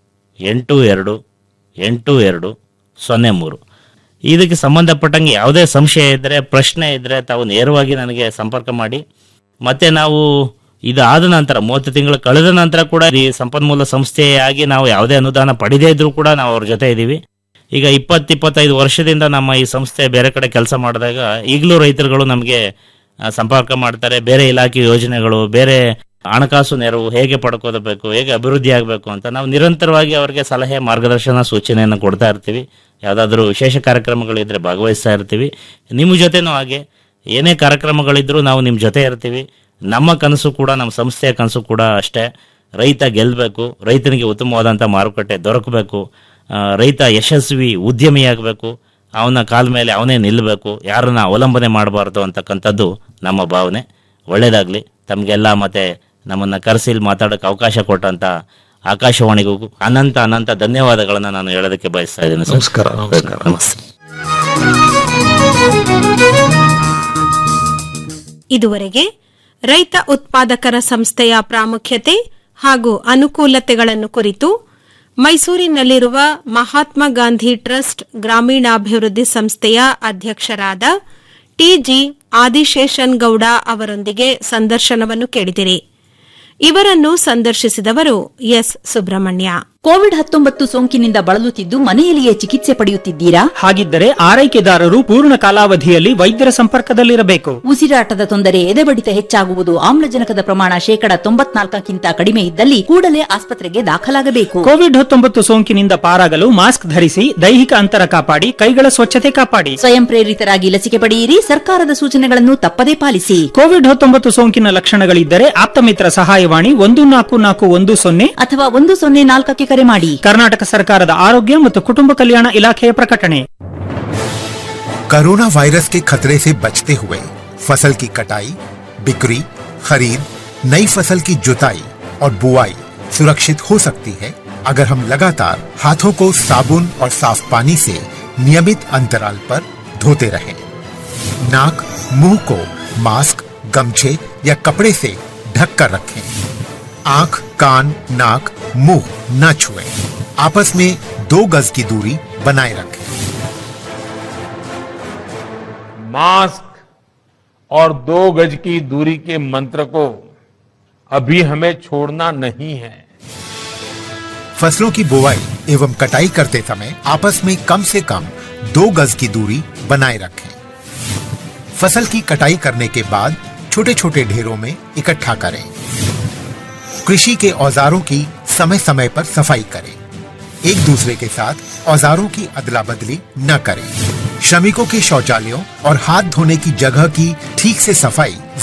ಎಂಟು ಎರಡು ಎಂಟು ಎರಡು ಸೊನ್ನೆ ಮೂರು ಇದಕ್ಕೆ ಸಂಬಂಧಪಟ್ಟಂಗೆ ಯಾವುದೇ ಸಂಶಯ ಇದ್ದರೆ ಪ್ರಶ್ನೆ ಇದ್ದರೆ ತಾವು ನೇರವಾಗಿ ನನಗೆ ಸಂಪರ್ಕ ಮಾಡಿ ಮತ್ತೆ ನಾವು ಇದಾದ ನಂತರ ಮೂವತ್ತು ತಿಂಗಳು ಕಳೆದ ನಂತರ ಕೂಡ ಈ ಸಂಪನ್ಮೂಲ ಸಂಸ್ಥೆಯಾಗಿ ನಾವು ಯಾವುದೇ ಅನುದಾನ ಪಡೆದೇ ಇದ್ರೂ ಕೂಡ ನಾವು ಅವ್ರ ಜೊತೆ ಇದ್ದೀವಿ ಈಗ ಇಪ್ಪತ್ತು ಇಪ್ಪತ್ತೈದು ವರ್ಷದಿಂದ ನಮ್ಮ ಈ ಸಂಸ್ಥೆ ಬೇರೆ ಕಡೆ ಕೆಲಸ ಮಾಡಿದಾಗ ಈಗಲೂ ರೈತರುಗಳು ನಮಗೆ ಆ, ಸಂಪರ್ಕ ಮಾಡ್ತಾರೆ ಬೇರೆ ಇಲಾಖೆ ಯೋಜನೆಗಳು ಬೇರೆ ಹಣಕಾಸು ನೆರವು ಹೇಗೆ ಪಡ್ಕೋಬೇಕು ಹೇಗೆ ಅಭಿವೃದ್ಧಿ ಆಗಬೇಕು ಅಂತ ನಾವು ನಿರಂತರವಾಗಿ ಅವರಿಗೆ ಸಲಹೆ ಮಾರ್ಗದರ್ಶನ ಸೂಚನೆಯನ್ನು ಕೊಡ್ತಾ ಇರ್ತೀವಿ ಯಾವುದಾದ್ರೂ ವಿಶೇಷ ಕಾರ್ಯಕ್ರಮಗಳಿದ್ರೆ ಭಾಗವಹಿಸ್ತಾ ಇರ್ತೀವಿ ನಿಮ್ಮ ಜೊತೆನೂ ಹಾಗೆ ಏನೇ ಕಾರ್ಯಕ್ರಮಗಳಿದ್ರೂ ನಾವು ನಿಮ್ಮ ಜೊತೆ ಇರ್ತೀವಿ ನಮ್ಮ ಕನಸು ಕೂಡ ನಮ್ಮ ಸಂಸ್ಥೆಯ ಕನಸು ಕೂಡ ಅಷ್ಟೇ ರೈತ ಗೆಲ್ಲಬೇಕು ರೈತನಿಗೆ ಉತ್ತಮವಾದಂಥ ಮಾರುಕಟ್ಟೆ ದೊರಕಬೇಕು ಆ, ರೈತ ಯಶಸ್ವಿ ಉದ್ಯಮಿಯಾಗಬೇಕು ಅವನ ಕಾಲ ಮೇಲೆ ಅವನೇ ನಿಲ್ಲಬೇಕು ಯಾರನ್ನ ಅವಲಂಬನೆ ಮಾಡಬಾರ್ದು ಅಂತಕ್ಕಂಥದ್ದು ನಮ್ಮ ಭಾವನೆ ಒಳ್ಳೇದಾಗ್ಲಿ ತಮಗೆಲ್ಲ ಮತ್ತೆ ನಮ್ಮನ್ನ ಕರೆಸಿ ಮಾತಾಡೋಕೆ ಅವಕಾಶ ಕೊಟ್ಟಂತ ಆಕಾಶವಾಣಿಗೂ ಅನಂತ ಅನಂತ ಧನ್ಯವಾದಗಳನ್ನ ನಾನು ಹೇಳೋದಕ್ಕೆ ಬಯಸ್ತಾ ಇದ್ದೀನಿ ಸರ್. ನಮಸ್ಕಾರ ನಮಸ್ಕಾರ ನಮಸ್ತೆ ಇದುವರೆಗೆ ರೈತ ಉತ್ಪಾದಕರ ಸಂಸ್ಥೆಯ ಪ್ರಾಮುಖ್ಯತೆ ಹಾಗೂ ಅನುಕೂಲತೆಗಳನ್ನು ಕುರಿತು ಮೈಸೂರಿನಲ್ಲಿರುವ ಮಹಾತ್ಮ ಗಾಂಧಿ ಟ್ರಸ್ಟ್ ಗ್ರಾಮೀಣಾಭಿವೃದ್ಧಿ ಸಂಸ್ಥೆಯ ಅಧ್ಯಕ್ಷರಾದ ಟಿಜಿ ಆದಿಶೇಷನ್ ಗೌಡ ಅವರೊಂದಿಗೆ ಸಂದರ್ಶನವನ್ನು ಕೇಳಿದಿರಿ ಇವರನ್ನು ಸಂದರ್ಶಿಸಿದವರು ಎಸ್ ಸುಬ್ರಹ್ಮಣ್ಯ ಕೋವಿಡ್ ಹತ್ತೊಂಬತ್ತು ಸೋಂಕಿನಿಂದ ಬಳಲುತ್ತಿದ್ದು ಮನೆಯಲ್ಲಿಯೇ ಚಿಕಿತ್ಸೆ ಪಡೆಯುತ್ತಿದ್ದೀರಾ ಹಾಗಿದ್ದರೆ ಆರೈಕೆದಾರರು ಪೂರ್ಣ ಕಾಲಾವಧಿಯಲ್ಲಿ ವೈದ್ಯರ ಸಂಪರ್ಕದಲ್ಲಿರಬೇಕು ಉಸಿರಾಟದ ತೊಂದರೆ ಎದೆಬಡಿತ ಹೆಚ್ಚಾಗುವುದು ಆಮ್ಲಜನಕದ ಪ್ರಮಾಣ ಶೇಕಡ ತೊಂಬತ್ನಾಲ್ಕಕ್ಕಿಂತ ಕಡಿಮೆ ಇದ್ದಲ್ಲಿ ಕೂಡಲೇ ಆಸ್ಪತ್ರೆಗೆ ದಾಖಲಾಗಬೇಕು ಕೋವಿಡ್ ಹತ್ತೊಂಬತ್ತು ಸೋಂಕಿನಿಂದ ಪಾರಾಗಲು ಮಾಸ್ಕ್ ಧರಿಸಿ ದೈಹಿಕ ಅಂತರ ಕಾಪಾಡಿ ಕೈಗಳ ಸ್ವಚ್ಛತೆ ಕಾಪಾಡಿ ಸ್ವಯಂ ಪ್ರೇರಿತರಾಗಿ ಲಸಿಕೆ ಪಡೆಯಿರಿ ಸರ್ಕಾರದ ಸೂಚನೆಗಳನ್ನು ತಪ್ಪದೇ ಪಾಲಿಸಿ ಕೋವಿಡ್ ಹತ್ತೊಂಬತ್ತು ಸೋಂಕಿನ ಲಕ್ಷಣಗಳಿದ್ದರೆ ಆಪ್ತಮಿತ್ರ ಸಹಾಯವಾಣಿ ಒಂದು ನಾಲ್ಕು ನಾಲ್ಕು ಒಂದು ಸೊನ್ನೆ ಅಥವಾ ಒಂದು ಸೊನ್ನೆ ನಾಲ್ಕಕ್ಕೆ ಕರೆ ಮಾಡಿ ಕರ್ನಾಟಕ ಸರ್ಕಾರದ ಆರೋಗ್ಯ ಮತ್ತು ಕುಟುಂಬ ಕಲ್ಯಾಣ ಇಲಾಖೆಯ ಪ್ರಕಟಣೆ कोरोना वायरस के खतरे से बचते हुए फसल की कटाई बिक्री खरीद नई फसल की जुताई और बुआई सुरक्षित हो सकती है अगर हम लगातार हाथों को साबुन और साफ पानी से नियमित अंतराल पर धोते रहें। नाक मुंह को मास्क गमछे या कपड़े से ढक कर रखें आंख कान नाक मुंह न छुएं। आपस में दो गज की दूरी बनाए रखें मास्क और दो गज की दूरी के मंत्र को अभी हमें छोड़ना नहीं है फसलों की बुवाई एवं कटाई करते समय आपस में कम से कम दो गज की दूरी बनाए रखें फसल की कटाई करने के बाद छोटे छोटे ढेरों में इकट्ठा करें कृषि के औजारों की समय समय पर सफाई करें एक दूसरे के साथ औजारों की अदला बदली न करें श्रमिकों के शौचालयों और हाथ धोने की जगह की ठीक से सफाई